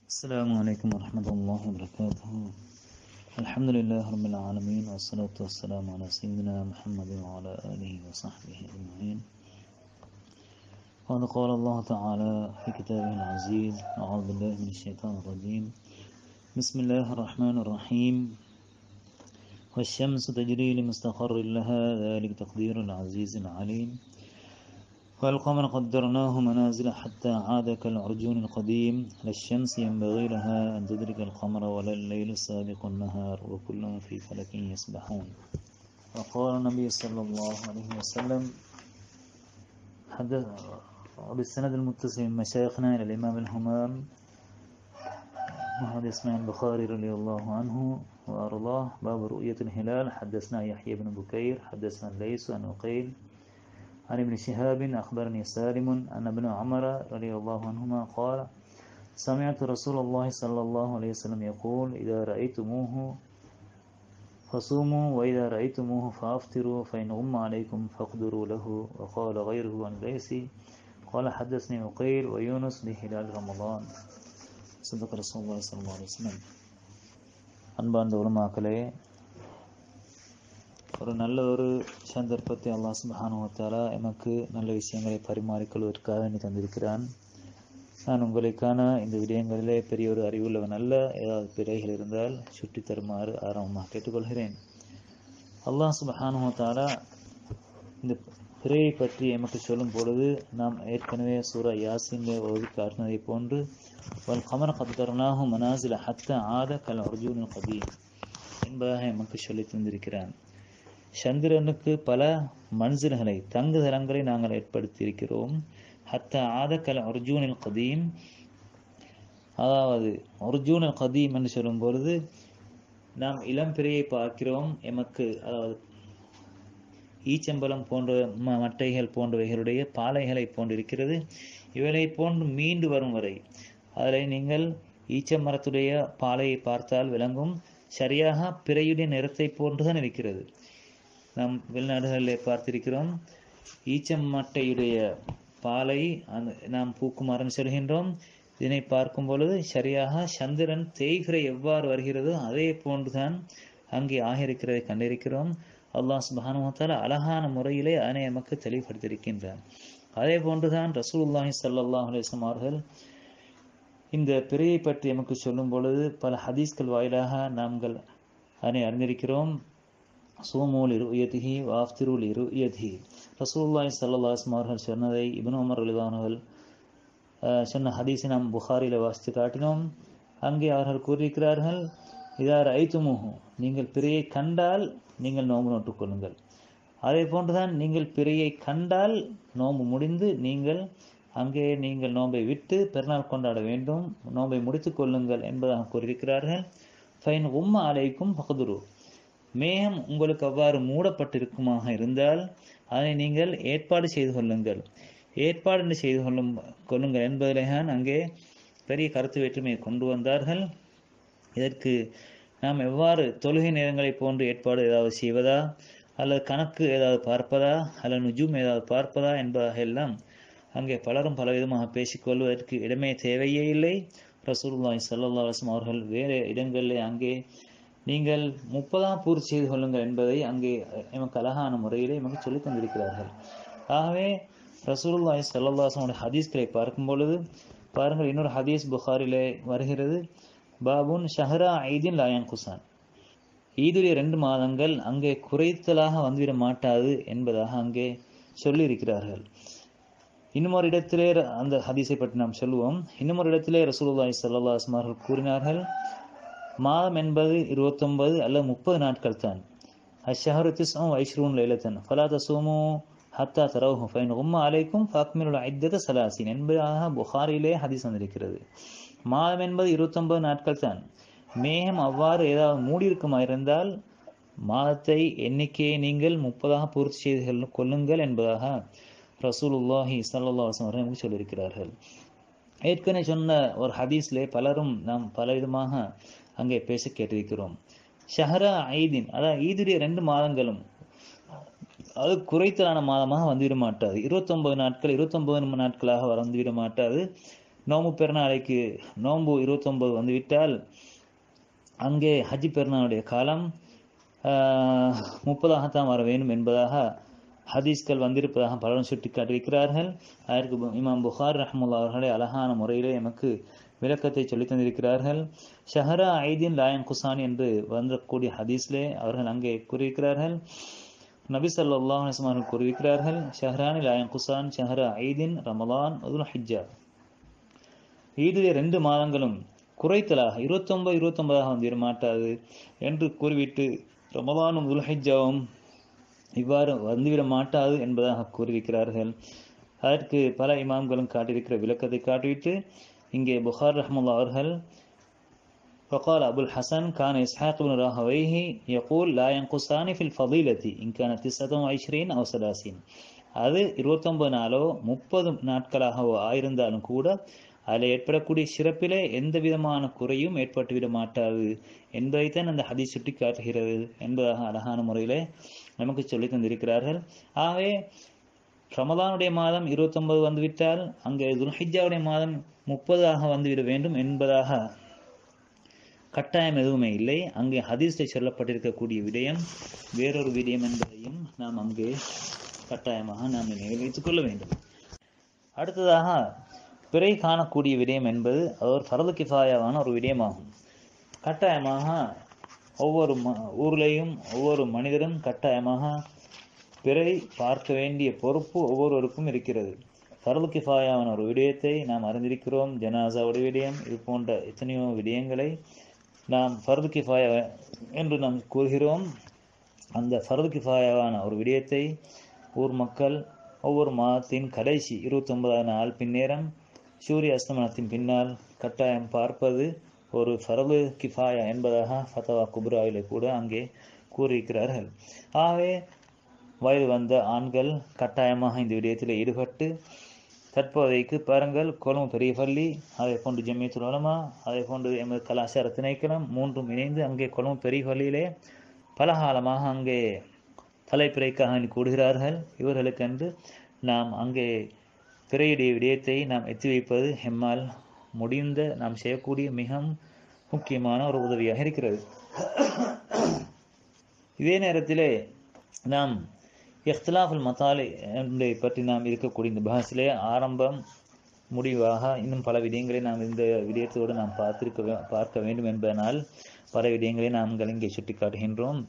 السلام عليكم ورحمة الله وبركاته الحمد لله رب العالمين والصلاة والسلام على سيدنا محمد وعلى آله وصحبه أجمعين وقد قال الله تعالى في كتابه العزيز أعوذ بالله من الشيطان الرجيم بسم الله الرحمن الرحيم والشمس تجري لمستقر لها ذلك تقدير العزيز العليم والقمر قدرناه منازل حتى عاد كالعرجون القديم لا الشمس ينبغي لها أن تدرك القمر ولا الليل سابق النهار وكل في فلك يسبحون وقال النبي صلى الله عليه وسلم حدث وبالسند المتصل من مشايخنا إلى الإمام الهمام محمد إسماعيل البخاري رضي الله عنه وأرضاه باب رؤية الهلال حدثنا يحيى بن بكير حدثنا الليث عن عقيل عن ابن شهاب أخبرني سالم أن ابن عمر رضي الله عنهما قال سمعت رسول الله صلى الله عليه وسلم يقول إذا رأيتموه فصوموا وإذا رأيتموه فأفطروا فإن غم عليكم فاقدروا له وقال غيره عن ليس قال حدثني عقيل ويونس بهلال رمضان صدق رسول الله صلى الله عليه وسلم அன்பார்ந்த உலமாக்களே ஒரு நல்ல ஒரு சந்தர்ப்பத்தை அல்லாஹ் சுபஹானுவத்தாலா எமக்கு நல்ல விஷயங்களை பரிமாறிக்கொள்வதற்காக நீ தந்திருக்கிறான் நான் உங்களுக்கான இந்த விடயங்களிலே பெரிய ஒரு அறிவுள்ளவன் அல்ல ஏதாவது பிழைகள் இருந்தால் சுட்டி தருமாறு ஆரம்பமாக கேட்டுக்கொள்கிறேன் அல்லாஹ் சுபஹானுவத்தாலா இந்த பிறையை பற்றி எமக்கு சொல்லும் பொழுது நாம் ஏற்கனவே சூரா யாசின் ஓதி காட்டினதை போன்று வல் கமர கத்தர்னாஹு மனாசில ஹத்த ஆத கல் அர்ஜுன் கதீம் என்பதாக எமக்கு சொல்லி தந்திருக்கிறான் சந்திரனுக்கு பல மன்சில்களை தங்குதலங்களை நாங்கள் ஏற்படுத்தியிருக்கிறோம் ஹத்த ஆதக்கல் அர்ஜூனில் கதீம் அதாவது அர்ஜூனல் கதீம் என்று சொல்லும் பொழுது நாம் இளம் பிறையை பார்க்கிறோம் எமக்கு அதாவது ஈச்சம்பலம் போன்ற மட்டைகள் போன்றவைகளுடைய பாலைகளை போன்றிருக்கிறது இவைகளை போன்று மீண்டு வரும் வரை அதில் நீங்கள் ஈச்ச மரத்துடைய பாலையை பார்த்தால் விளங்கும் சரியாக பிறையுடைய நிறத்தை போன்றுதான் இருக்கிறது நாம் வெளிநாடுகளில் பார்த்திருக்கிறோம் ஈச்சம் மட்டையுடைய பாலை அந்த நாம் பூக்குமாறன் சொல்கின்றோம் இதனை பார்க்கும் பொழுது சரியாக சந்திரன் தேய்கிற எவ்வாறு வருகிறதோ அதே போன்றுதான் அங்கே ஆகியிருக்கிறதை கண்டிருக்கிறோம் அல்லாஹ் சுபானுமத்தால் அழகான முறையிலே அதனை நமக்கு தெளிவுபடுத்தியிருக்கின்றான் அதே போன்றுதான் ரசூல்லாஹி சல்லாஹ் அலிஸ்லாம் அவர்கள் இந்த பிறையை பற்றி நமக்கு சொல்லும் பொழுது பல ஹதீஸ்கள் வாயிலாக நாங்கள் அதனை அறிந்திருக்கிறோம் சோமூல் இருயதிஹி வாஃப்திருல் இருயதிஹி ரசூல்லாய் சல்லாஸ்ம் அவர்கள் சொன்னதை இபின் உமர் அலிதானவர்கள் சொன்ன ஹதீஸை நாம் புகாரில் வாசித்து காட்டினோம் அங்கே அவர்கள் கூறியிருக்கிறார்கள் இதார் ஐத்துமுகு நீங்கள் பிறையை கண்டால் நீங்கள் நோம்பு நோட்டுக் கொள்ளுங்கள் அதே போன்றுதான் நீங்கள் பிறையை கண்டால் நோம்பு முடிந்து நீங்கள் அங்கே நீங்கள் நோம்பை விட்டு பெருநாள் கொண்டாட வேண்டும் நோம்பை முடித்துக் கொள்ளுங்கள் என்பதாக கூறியிருக்கிறார்கள் ஃபைன் உம்மா அலைக்கும் பகதுரு மேகம் உங்களுக்கு அவ்வாறு மூடப்பட்டிருக்குமாக இருந்தால் அதனை நீங்கள் ஏற்பாடு செய்து கொள்ளுங்கள் ஏற்பாடு செய்து கொள்ளும் கொள்ளுங்கள் என்பதில்தான் அங்கே பெரிய கருத்து வேற்றுமையை கொண்டு வந்தார்கள் இதற்கு நாம் எவ்வாறு தொழுகை நேரங்களை போன்று ஏற்பாடு ஏதாவது செய்வதா அல்லது கணக்கு ஏதாவது பார்ப்பதா அல்லது நுஜூம் ஏதாவது பார்ப்பதா என்பதாக எல்லாம் அங்கே பலரும் பலவிதமாக பேசிக்கொள்வதற்கு இடமே தேவையே இல்லை ரசூல்லாய் சல்லா அலுவலம் அவர்கள் வேறு இடங்களில் அங்கே நீங்கள் முப்பதாம் பூர்த்தி செய்து கொள்ளுங்கள் என்பதை அங்கே எமக்கு அழகான முறையிலே எமக்கு சொல்லித் தந்திருக்கிறார்கள் ஆகவே ரசூலுல்லாய் சல்லாஹனுடைய ஹதீஸ்களை பார்க்கும் பொழுது பாருங்கள் இன்னொரு ஹதீஸ் புகாரிலே வருகிறது பாபுன் ஷஹரா ஐதின் லாயன் குசான் ஈதுடைய ரெண்டு மாதங்கள் அங்கே குறைத்தலாக வந்துவிட மாட்டாது என்பதாக அங்கே சொல்லியிருக்கிறார்கள் இன்னும் ஒரு இடத்திலே அந்த ஹதீஸை பற்றி நாம் சொல்லுவோம் இன்னும் ஒரு இடத்திலே ரசூலுல்லாய் சல்லா அவர்கள் கூறினார்கள் மாதம் என்பது இருபத்தொன்பது அல்லது முப்பது நாட்கள் தான் அஷஹரு திஸ்ம் ஐஸ்ரூன் லைலத்தன் ஃபலா தசூமு ஹத்தா தரவுஹு ஃபைன் உம்மா அலைக்கும் ஃபாக்மினுல் ஐத்தத சலாசின் என்பதாக புகாரிலே ஹதீஸ் வந்திருக்கிறது மாதம் என்பது இருபத்தொன்பது நாட்கள் தான் மேகம் அவ்வாறு ஏதாவது மூடியிருக்குமா இருந்தால் மாதத்தை எண்ணிக்கையை நீங்கள் முப்பதாக பூர்த்தி செய்து கொள்ளுங்கள் என்பதாக ரசூலுல்லாஹி சல்லா அவர்கள் சொல்லியிருக்கிறார்கள் ஏற்கனவே சொன்ன ஒரு ஹதீஸ்லே பலரும் நாம் பலவிதமாக அங்கே பேச கேட்டிருக்கிறோம் ஷஹரா ஐதீன் அதாவது ஈதுடைய ரெண்டு மாதங்களும் அது குறைத்தலான மாதமாக வந்துவிட மாட்டாது இருபத்தொன்பது நாட்கள் இருபத்தொன்பது நாட்களாக வந்துவிட மாட்டாது நோம்பு பெருநாளைக்கு நோன்பு இருபத்தொன்பது வந்துவிட்டால் அங்கே ஹஜ் பெருநாளுடைய காலம் முப்பதாகத்தான் வர வேண்டும் என்பதாக ஹதீஸ்கள் வந்திருப்பதாக பலரும் சுட்டி காட்டியிருக்கிறார்கள் அதற்கு இமாம் புகார் ரஹமுல்லா அவர்களே அழகான முறையிலே எமக்கு விளக்கத்தை சொல்லி தந்திருக்கிறார்கள் ஷஹரா ஐதீன் லாயன் குசான் என்று வந்தக்கூடிய ஹதீஸ்லே அவர்கள் அங்கே கூறியிருக்கிறார்கள் நபி சல்லாஹ் அவர்கள் கூறியிருக்கிறார்கள் ஷஹரானி லாயன் குசான் ஷஹரா ஐதீன் ரமலான் அதுல் ஹிஜ்ஜா ஈதிலே ரெண்டு மாதங்களும் குறைத்தலாக இருபத்தொன்பது இருபத்தொன்பதாக வந்துவிட மாட்டாது என்று கூறிவிட்டு ரமலானும் உல்ஹிஜாவும் இவ்வாறு வந்துவிட மாட்டாது என்பதாக கூறியிருக்கிறார்கள் அதற்கு பல இமாம்களும் காட்டியிருக்கிற விளக்கத்தை காட்டிவிட்டு இங்கே புகார் ரஹமுல்லா அவர்கள் فقال أبو الحسن كان إسحاق بن راهويه يقول لا ينقصان في الفضيلة إن كان تسعة وعشرين أو ثلاثين அது இருபத்தொன்பது நாளோ முப்பது நாட்களாகவோ ஆயிருந்தாலும் கூட அதில் ஏற்படக்கூடிய சிறப்பிலே எந்த விதமான குறையும் ஏற்பட்டுவிட மாட்டாது என்பதைத்தான் அந்த ஹதீஸ் சுட்டி காட்டுகிறது என்பதாக அழகான முறையிலே நமக்கு சொல்லி தந்திருக்கிறார்கள் ஆகவே ரமதானுடைய மாதம் இருபத்தொன்பது வந்துவிட்டால் அங்கே துல்ஹிஜாவுடைய மாதம் முப்பதாக வந்துவிட வேண்டும் என்பதாக கட்டாயம் எதுவுமே இல்லை அங்கே ஹதீஸில் சொல்லப்பட்டிருக்கக்கூடிய விடயம் வேறொரு விடயம் என்பதையும் நாம் அங்கே கட்டாயமாக நாம் நினைவில் வைத்துக் கொள்ள வேண்டும் அடுத்ததாக பிறை காணக்கூடிய விடயம் என்பது அது ஒரு ஃபரது கிஃபாயாவான ஒரு விடயமாகும் கட்டாயமாக ஒவ்வொரு ம ஊர்லேயும் ஒவ்வொரு மனிதரும் கட்டாயமாக பிறை பார்க்க வேண்டிய பொறுப்பு ஒவ்வொருவருக்கும் இருக்கிறது ஃபரது கிஃபாயாவான ஒரு விடயத்தை நாம் அறிந்திருக்கிறோம் ஜனாசாவுடைய விடயம் இது போன்ற எத்தனையோ விடயங்களை நாம் ஃபரது கிஃபாயா என்று நாம் கூறுகிறோம் அந்த ஃபரது கிஃபாயாவான ஒரு விடயத்தை ஊர் மக்கள் ஒவ்வொரு மாதத்தின் கடைசி இருபத்தி ஒன்பதாம் நாள் பின்னேரம் சூரிய அஸ்தமனத்தின் பின்னால் கட்டாயம் பார்ப்பது ஒரு ஃபரது கிஃபாயா என்பதாக ஃபத்தவா குப்ராவிலே கூட அங்கே கூறியிருக்கிறார்கள் ஆகவே வயது வந்த ஆண்கள் கட்டாயமாக இந்த விடயத்தில் ஈடுபட்டு தற்போதைக்கு பாருங்கள் கொழும்பு பெரிய பள்ளி அதை போன்று ஜம்மியத்துல் உலமா அதை போன்று எமது கலாச்சார திணைக்களம் மூன்றும் இணைந்து அங்கே கொழும்பு பெரிய பள்ளியிலே பல காலமாக அங்கே தலைப்பிறைக்காக கூடுகிறார்கள் இவர்களுக்கென்று நாம் அங்கே பிறையுடைய விடயத்தை நாம் எத்தி வைப்பது எம்மால் முடிந்த நாம் செய்யக்கூடிய மிக முக்கியமான ஒரு உதவியாக இருக்கிறது இதே நேரத்திலே நாம் இஃப்திலாஃபுல் மத்தாலை பற்றி நாம் இருக்கக்கூடிய இந்த பஹஸிலே ஆரம்பம் முடிவாக இன்னும் பல விடயங்களை நாம் இந்த விடயத்தோடு நாம் பார்த்திருக்க பார்க்க வேண்டும் என்பதனால் பல விடயங்களை நாங்கள் இங்கே சுட்டிக்காட்டுகின்றோம்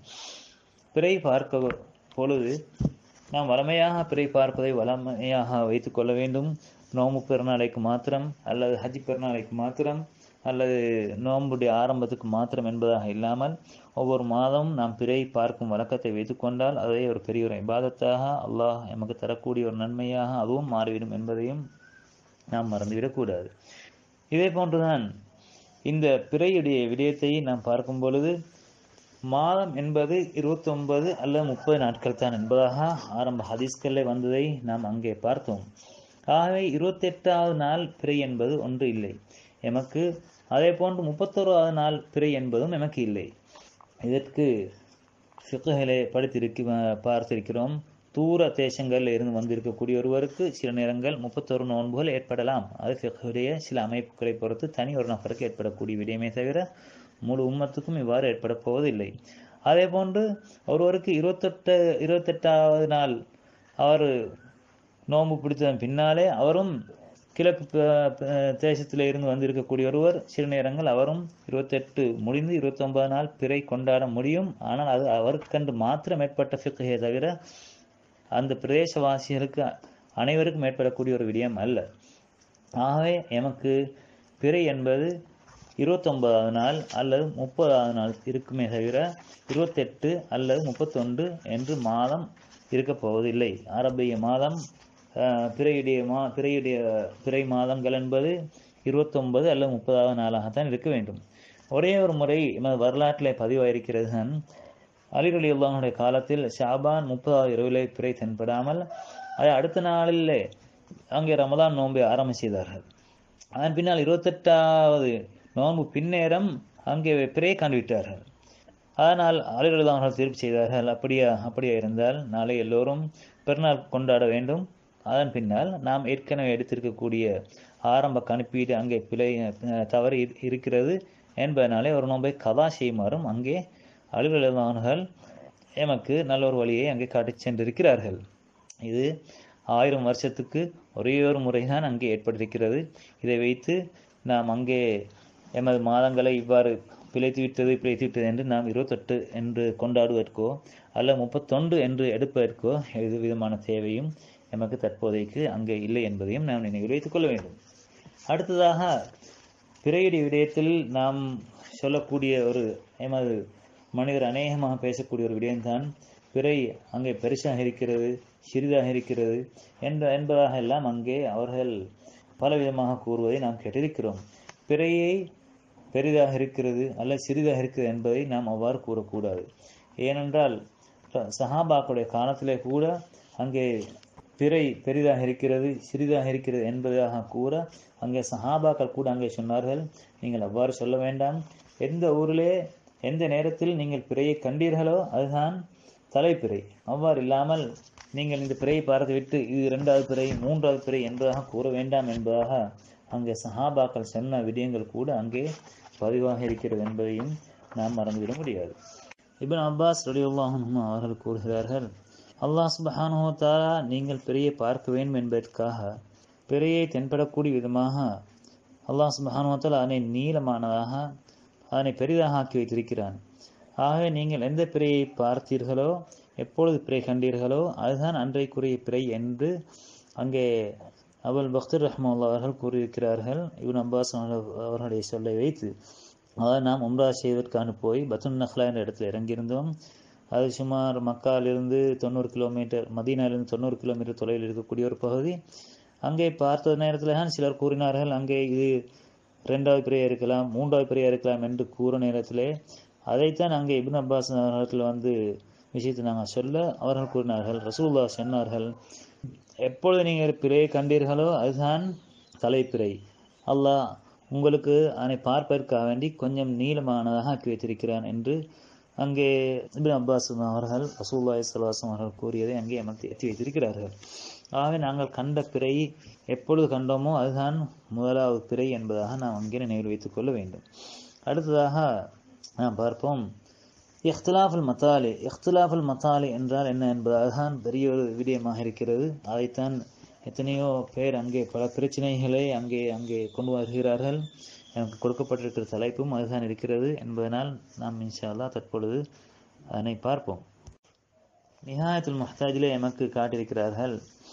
பிறை பார்க்க பொழுது நாம் வளமையாக பிறை பார்ப்பதை வளமையாக வைத்துக் கொள்ள வேண்டும் நோம்பு பெருநாளைக்கு மாத்திரம் அல்லது ஹஜ் பெருநாளைக்கு மாத்திரம் அல்லது நோம்புடைய ஆரம்பத்துக்கு மாத்திரம் என்பதாக இல்லாமல் ஒவ்வொரு மாதமும் நாம் பிறை பார்க்கும் வழக்கத்தை வைத்துக்கொண்டால் அதை ஒரு பெரிய ஒரு இபாதத்தாக அல்லாஹ் எமக்கு தரக்கூடிய ஒரு நன்மையாக அதுவும் மாறிவிடும் என்பதையும் நாம் மறந்துவிடக்கூடாது இதே போன்றுதான் இந்த பிறையுடைய விடயத்தை நாம் பார்க்கும் பொழுது மாதம் என்பது இருபத்தி ஒன்பது அல்லது முப்பது நாட்கள் தான் என்பதாக ஆரம்ப ஹதீஸ்களில் வந்ததை நாம் அங்கே பார்த்தோம் ஆகவே இருபத்தெட்டாவது நாள் பிறை என்பது ஒன்று இல்லை எமக்கு அதே போன்று முப்பத்தோராவது நாள் பிறை என்பதும் எமக்கு இல்லை இதற்கு ஃபிக்குகளை படித்திருக்க பார்த்திருக்கிறோம் தூர தேசங்களில் இருந்து வந்திருக்கக்கூடிய ஒருவருக்கு சில நேரங்கள் முப்பத்தொரு நோன்புகள் ஏற்படலாம் அது ஃபிக்குடைய சில அமைப்புகளை பொறுத்து தனி ஒரு நபருக்கு ஏற்படக்கூடிய விடயமே தவிர முழு உம்மத்துக்கும் இவ்வாறு ஏற்பட போவதில்லை அதே போன்று ஒருவருக்கு இருபத்தெட்டு இருபத்தெட்டாவது நாள் அவர் நோன்பு பிடித்ததன் பின்னாலே அவரும் கிழக்கு தேசத்தில் இருந்து வந்திருக்கக்கூடிய ஒருவர் சில நேரங்கள் அவரும் இருபத்தெட்டு முடிந்து இருபத்தொன்பது நாள் பிறை கொண்டாட முடியும் ஆனால் அது அவருக்கென்று மாத்திரம் ஏற்பட்ட ஃபிக்கையே தவிர அந்த பிரதேசவாசிகளுக்கு அனைவருக்கும் ஏற்படக்கூடிய ஒரு விடயம் அல்ல ஆகவே எமக்கு பிறை என்பது இருபத்தொன்பதாவது நாள் அல்லது முப்பதாவது நாள் இருக்குமே தவிர இருபத்தெட்டு அல்லது முப்பத்தொன்று என்று மாதம் இருக்கப் போவதில்லை அரபிய மாதம் பிறையுடைய மா பிறையுடைய பிறை மாதங்கள் என்பது இருபத்தொன்பது அல்லது முப்பதாவது நாளாகத்தான் இருக்க வேண்டும் ஒரே ஒரு முறை எமது வரலாற்றில் பதிவாயிருக்கிறது தான் அலிரலி அல்லாஹனுடைய காலத்தில் ஷாபான் முப்பதாவது இரவிலே பிறை தென்படாமல் அதை அடுத்த நாளிலே அங்கே ரமதான் நோன்பை ஆரம்பம் செய்தார்கள் அதன் பின்னால் இருபத்தெட்டாவது நோன்பு பின்னேரம் அங்கே பிறையை கண்டுவிட்டார்கள் அதனால் அலிரலிதான்கள் தீர்ப்பு செய்தார்கள் அப்படியா அப்படியா இருந்தால் நாளை எல்லோரும் பெருநாள் கொண்டாட வேண்டும் அதன் பின்னால் நாம் ஏற்கனவே எடுத்திருக்கக்கூடிய ஆரம்ப கணிப்பீடு அங்கே பிழை அஹ், தவறு இரு- இருக்கிறது என்பதனாலே ஒரு நோன்பை கதா செய்யுமாறும் அங்கே அலுவலர்கள் எமக்கு நல்ல ஒரு வழியை அங்கே காட்டிச் சென்றிருக்கிறார்கள் இது ஆயிரம் வருஷத்துக்கு ஒரே ஒரு முறைதான் அங்கே ஏற்பட்டிருக்கிறது இதை வைத்து நாம் அங்கே எமது மாதங்களை இவ்வாறு பிழைத்து விட்டது பிழைத்து விட்டது என்று நாம் இருபத்தெட்டு என்று கொண்டாடுவதற்கோ அல்ல முப்பத்தொன்று என்று எடுப்பதற்கோ எது விதமான தேவையும் எமக்கு தற்போதைக்கு அங்கே இல்லை என்பதையும் நாம் நினைவில் வைத்துக் கொள்ள வேண்டும் அடுத்ததாக பிறையுடைய விடயத்தில் நாம் சொல்லக்கூடிய ஒரு எமது மனிதர் அநேகமாக பேசக்கூடிய ஒரு விடயம்தான் பிறை அங்கே பெருசாக இருக்கிறது சிறிதாக இருக்கிறது என்ற என்பதாக எல்லாம் அங்கே அவர்கள் பலவிதமாக கூறுவதை நாம் கேட்டிருக்கிறோம் பிறையை பெரிதாக இருக்கிறது அல்ல சிறிதாக இருக்கிறது என்பதை நாம் அவ்வாறு கூறக்கூடாது ஏனென்றால் சஹாபாக்களுடைய காலத்திலே கூட அங்கே பிறை பெரிதாக இருக்கிறது சிறிதாக இருக்கிறது என்பதாக கூற அங்கே சஹாபாக்கள் கூட அங்கே சொன்னார்கள் நீங்கள் அவ்வாறு சொல்ல வேண்டாம் எந்த ஊரிலே எந்த நேரத்தில் நீங்கள் பிறையை கண்டீர்களோ அதுதான் தலைப்பிறை அவ்வாறு இல்லாமல் நீங்கள் இந்த பிறையை பார்த்துவிட்டு இது இரண்டாவது பிறை மூன்றாவது பிறை என்பதாக கூற வேண்டாம் என்பதாக அங்கே சஹாபாக்கள் சொன்ன விடயங்கள் கூட அங்கே பதிவாக இருக்கிறது என்பதையும் நாம் மறந்துவிட முடியாது இப்னு அப்பாஸ் ரலியல்லாஹு அவர்கள் கூறுகிறார்கள் அல்லாஹ் சுப்ஹானஹு வ தஆலா நீங்கள் பிறையை பார்க்க வேண்டும் என்பதற்காக பிறையை தென்படக்கூடிய விதமாக அல்லாஹ் சுப்ஹானஹு வ தஆலா அதனை நீளமானதாக அதனை பெரிதாக ஆக்கி வைத்திருக்கிறான் ஆகவே நீங்கள் எந்த பிறையை பார்த்தீர்களோ எப்பொழுது பிறை கண்டீர்களோ அதுதான் அன்றைக்குரிய பிறை என்று அங்கே அபுல் பக்தர் ரஹ்மல்லா அவர்கள் கூறியிருக்கிறார்கள் இவன் அப்பாஸ் அவர்களுடைய சொல்லை வைத்து அதாவது நாம் உம்ரா செய்வதற்கான போய் பத்துன் நஹ்லா என்ற இடத்துல இறங்கியிருந்தோம் அது சுமார் மக்காலிருந்து தொண்ணூறு கிலோமீட்டர் மதீனாவிலிருந்து தொண்ணூறு கிலோமீட்டர் தொலைவில் இருக்கக்கூடிய ஒரு பகுதி அங்கே பார்த்த நேரத்தில் தான் சிலர் கூறினார்கள் அங்கே இது ரெண்டாவது பிறையா இருக்கலாம் மூன்றாவது பிறையா இருக்கலாம் என்று கூற நேரத்திலே அதைத்தான் அங்கே இப்னு அப்பாஸ் அவர்கள் வந்து விஷயத்தை நாங்கள் சொல்ல அவர்கள் கூறினார்கள் ரசூல்லா சொன்னார்கள் எப்பொழுது நீங்கள் பிறையை கண்டீர்களோ அதுதான் தலைப்பிறை அல்லாஹ் உங்களுக்கு அதனை பார்ப்பதற்காக வேண்டி கொஞ்சம் நீளமானதாக ஆக்கி வைத்திருக்கிறான் என்று அங்கே இப்னு அப்பாஸ் அவர்கள் ரசூல்லாய் சலாசம் அவர்கள் கூறியதை அங்கே அமர்த்தி எத்தி வைத்திருக்கிறார்கள் ஆகவே நாங்கள் கண்ட பிறை எப்பொழுது கண்டோமோ அதுதான் முதலாவது பிறை என்பதாக நாம் அங்கே நினைவில் வைத்துக் கொள்ள வேண்டும் அடுத்ததாக நாம் பார்ப்போம் இஃப்திலாஃபுல் மத்தாலி இஃப்திலாஃபுல் மத்தாலி என்றால் என்ன என்பதாக தான் பெரிய ஒரு விடயமாக இருக்கிறது அதைத்தான் எத்தனையோ பேர் அங்கே பல பிரச்சனைகளை அங்கே அங்கே கொண்டு வருகிறார்கள் எனக்கு கொடுக்கப்பட்டிருக்கிற தலைப்பும் அதுதான் இருக்கிறது என்பதனால் நாம் இன்ஷா அல்லாஹ் தற்பொழுது அதனை பார்ப்போம் நிகாயத்துல் முஹ்தாஜிலே எமக்கு காட்டியிருக்கிறார்கள்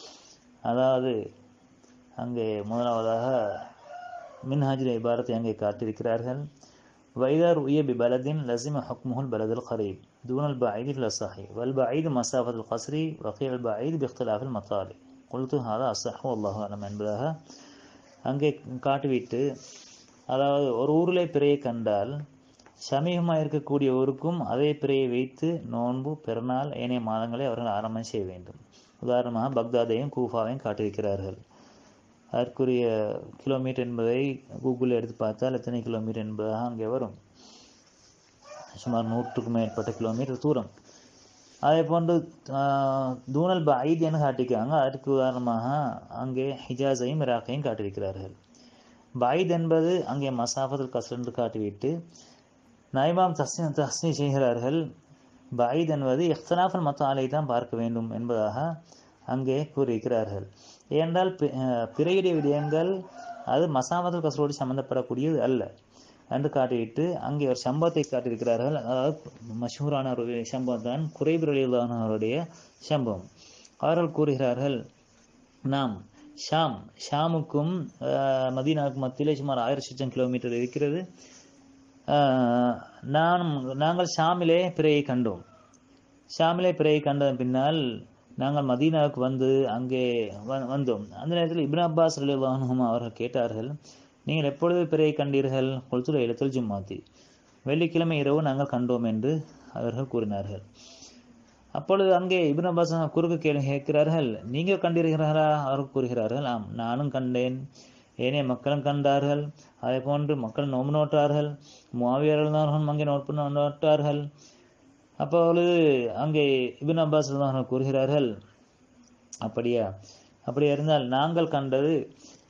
அதாவது அங்கே முதலாவதாக மின்ஹாஜில் இபாரத்தை அங்கே காட்டியிருக்கிறார்கள் وإذا رؤي ببلد لزم حكمه البلد القريب دون البعيد في الأصحي والبعيد مسافة القصر وقيل البعيد باختلاف المطالب قلت هذا أصح والله أعلم என்பதாக அங்கே காட்டிவிட்டு அதாவது ஒரு ஊரில் பிறையை கண்டால் சமீபமாக இருக்கக்கூடிய ஊருக்கும் அதே பிறையை வைத்து நோன்பு பெருநாள் ஏனைய மாதங்களை அவர்கள் ஆரம்பம் செய்ய வேண்டும் உதாரணமாக பக்தாதையும் கூஃபாவையும் காட்டியிருக்கிறார்கள் அதற்குரிய கிலோமீட்டர் என்பதை கூகுளில் எடுத்து பார்த்தால் எத்தனை கிலோமீட்டர் என்பதாக அங்கே வரும் சுமார் நூற்றுக்கும் மேற்பட்ட கிலோமீட்டர் தூரம் அதே போன்று தூணல் பைத் என காட்டியிருக்காங்க அதற்கு உதாரணமாக அங்கே ஹிஜாஸையும் இராக்கையும் காட்டியிருக்கிறார்கள் பைத் என்பது அங்கே மசாஃபத்துல் கசர் என்று காட்டிவிட்டு நைமாம் தஸ்னி தஸ்னி செய்கிறார்கள் பைத் என்பது இஃப்தனாஃபல் மத்த ஆலை தான் பார்க்க வேண்டும் என்பதாக அங்கே கூறியிருக்கிறார்கள் ஏனென்றால் பிறையுடைய விடயங்கள் அது மசாமதுல் கசரோடு சம்பந்தப்படக்கூடியது அல்ல என்று காட்டிவிட்டு அங்கே ஒரு சம்பவத்தை காட்டியிருக்கிறார்கள் அதாவது மஷூரான ஒரு சம்பவம் தான் குறைபிரலியலானவருடைய சம்பவம் அவர்கள் கூறுகிறார்கள் நாம் ஷாம் ஷாமுக்கும் மதீனாவுக்கும் மத்தியிலே சுமார் ஆயிரத்தி லட்சம் கிலோமீட்டர் இருக்கிறது நான் நாங்கள் ஷாமிலே பிறையை கண்டோம் ஷாமிலே பிறையை கண்டதன் பின்னால் நாங்கள் மதீனாவுக்கு வந்து அங்கே வந்தோம் அந்த நேரத்தில் இப்னு அப்பாஸ் அலிவானும் அவர்கள் கேட்டார்கள் நீங்கள் எப்பொழுது பிறையை கண்டீர்கள் கொளுத்துல இடத்தில் ஜும்மாத்தி வெள்ளிக்கிழமை இரவு நாங்கள் கண்டோம் என்று அவர்கள் கூறினார்கள் அப்பொழுது அங்கே இப்னு அப்பாஸ் குறுக்கு கேள்வி கேட்கிறார்கள் நீங்கள் கண்டீர்களா அவர்கள் கூறுகிறார்கள் ஆம் நானும் கண்டேன் ஏனைய மக்களும் கண்டார்கள் அதே போன்று மக்கள் நோம்பு நோட்டார்கள் மாவியர்கள் அங்கே நோட்பு நோட்டார்கள் அப்பொழுது அங்கே இபின் அப்பாஸ் அவர்கள் கூறுகிறார்கள் அப்படியா அப்படியா இருந்தால் நாங்கள் கண்டது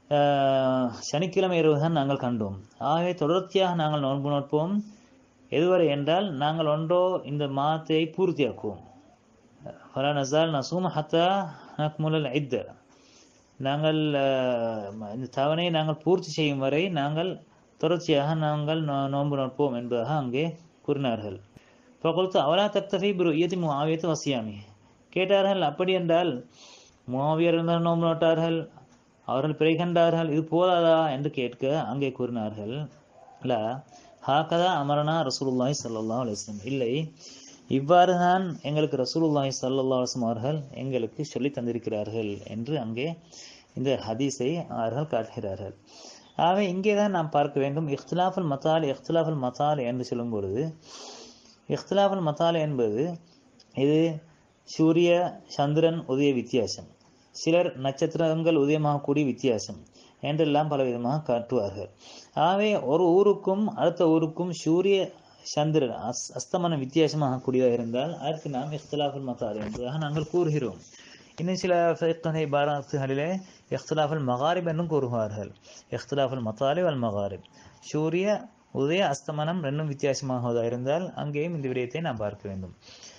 ஆஹ், சனிக்கிழமை இரவு தான் நாங்கள் கண்டோம் ஆகவே தொடர்ச்சியாக நாங்கள் நோன்பு நோட்போம் எதுவரை என்றால் நாங்கள் ஒன்றோ இந்த மாதத்தை பூர்த்தியாக்குவோம் ஃபலா நசால் நசூம ஹத்தா நக்முலல் இத்த நாங்கள் ஆஹ், இந்த தவணையை நாங்கள் பூர்த்தி செய்யும் வரை நாங்கள் தொடர்ச்சியாக நாங்கள் நோ- நோன்பு நோட்போம் என்பதாக அங்கே கூறினார்கள் ஃபகுல்து அவலா தக்தஃபி பிருயதி முஆவியத்து வசியாமி கேட்டார்கள் அப்படி என்றால் முஆவியர் இருந்தால் நோன்பு நோட்டார்கள் அவர்கள் பிறை கண்டார்கள் இது போதாதா என்று கேட்க அங்கே கூறினார்கள் இல்ல ஹாக்கதா அமரனா ரசூலுல்லாஹி ஸல்லல்லாஹு அலைஹி வஸல்லம் இல்லை இவ்வாறு தான் எங்களுக்கு ரசூலுல்லாஹி ஸல்லல்லாஹு அலைஹி வஸல்லம் அவர்கள் எங்களுக்கு சொல்லி தந்திருக்கிறார்கள் என்று அங்கே இந்த ஹதீஸை அவர்கள் காட்டுகிறார்கள் ஆகவே இங்கே தான் நாம் பார்க்க வேண்டும் இஃப்திலாஃபுல் மத்தால் இஃப்திலாஃபுல் மத்தால் என்று சொல்லும் பொழுது இஃப்திலாஃபுல் மத்தால் என்பது இது சூரிய சந்திரன் உதய வித்தியாசம் சிலர் நட்சத்திரங்கள் உதயமாகக்கூடிய வித்தியாசம் என்றெல்லாம் பல விதமாக காட்டுவார்கள் ஆகவே ஒரு ஊருக்கும் அடுத்த ஊருக்கும் சூரிய சந்திரன் அஸ் அஸ்தமனம் வித்தியாசமாக கூடியதாக இருந்தால் அதற்கு நாம் இஃப்திலாஃபுல் மத்தால் என்பதாக நாங்கள் கூறுகிறோம் இன்னும் சில ஃபிக்ஹை பாராத்துகளிலே இஃப்திலாஃபுல் மகாரிப் என்றும் கூறுவார்கள் இஃப்திலாஃபுல் மத்தாலி வல் மகாரிப் சூரிய உதய அஸ்தமனம் ரெண்டும் வித்தியாசமாக இருந்தால் அங்கேயும் இந்த விடயத்தை நாம் பார்க்க வேண்டும்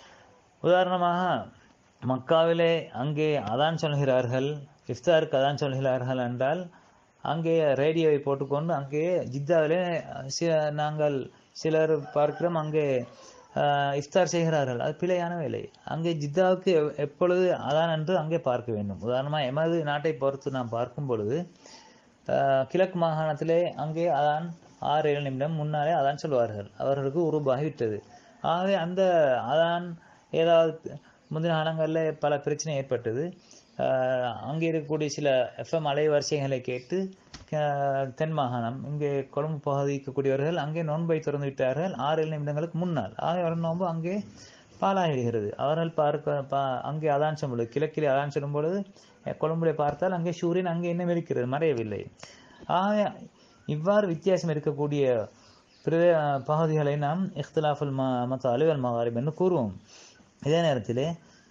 உதாரணமாக மக்காவிலே அங்கே அதான் சொல்கிறார்கள் இஃப்தாருக்கு அதான் சொல்கிறார்கள் என்றால் அங்கே ரேடியோவை போட்டுக்கொண்டு அங்கே ஜித்தாவிலே சில நாங்கள் சிலர் பார்க்கிறோம் அங்கே ஆஹ், இஃப்தார் செய்கிறார்கள் அது பிழையான வேலை அங்கே ஜித்தாவுக்கு எவ்- எப்பொழுது அதான் என்று அங்கே பார்க்க வேண்டும் உதாரணமாக எமது நாட்டை பொறுத்து நாம் பார்க்கும் பொழுது ஆஹ், கிழக்கு மாகாணத்திலே அங்கே அதான் ஆறு ஏழு நிமிடம் முன்னாலே அதான் சொல்வார்கள் அவர்களுக்கு உருவாகிவிட்டது ஆகவே அந்த அதான் ஏதாவது முந்தின காலங்களில் பல பிரச்சனை ஏற்பட்டது ஆஹ், அங்கே இருக்கக்கூடிய சில எஃப்எம் அலைவரிசைகளை கேட்டு ஆஹ், தென் மாகாணம் இங்கே கொழும்பு பகுதிக்கு இருக்கக்கூடியவர்கள் அங்கே நோன்பை திறந்து விட்டார்கள் ஆறு ஏழு நிமிடங்களுக்கு முன்னால் ஆகவே அவர் நோன்பு அங்கே பாலாகிடுகிறது அவர்கள் பார்க்க பா அங்கே அதான் சொல்லும் பொழுது கிழக்கிலே அதான் சொல்லும் பொழுது அஹ், கொழும்பிலே பார்த்தால் அங்கே சூரியன் அங்கே இன்னும் இருக்கிறது மறையவில்லை ஆகவே இவ்வாறு வித்தியாசம் இருக்கக்கூடிய பிரதே பகுதிகளை நாம் இஃப்திலாஃபுல் ம மத்தாலி வல் மகாரிப் என்று கூறுவோம் இதே நேரத்திலே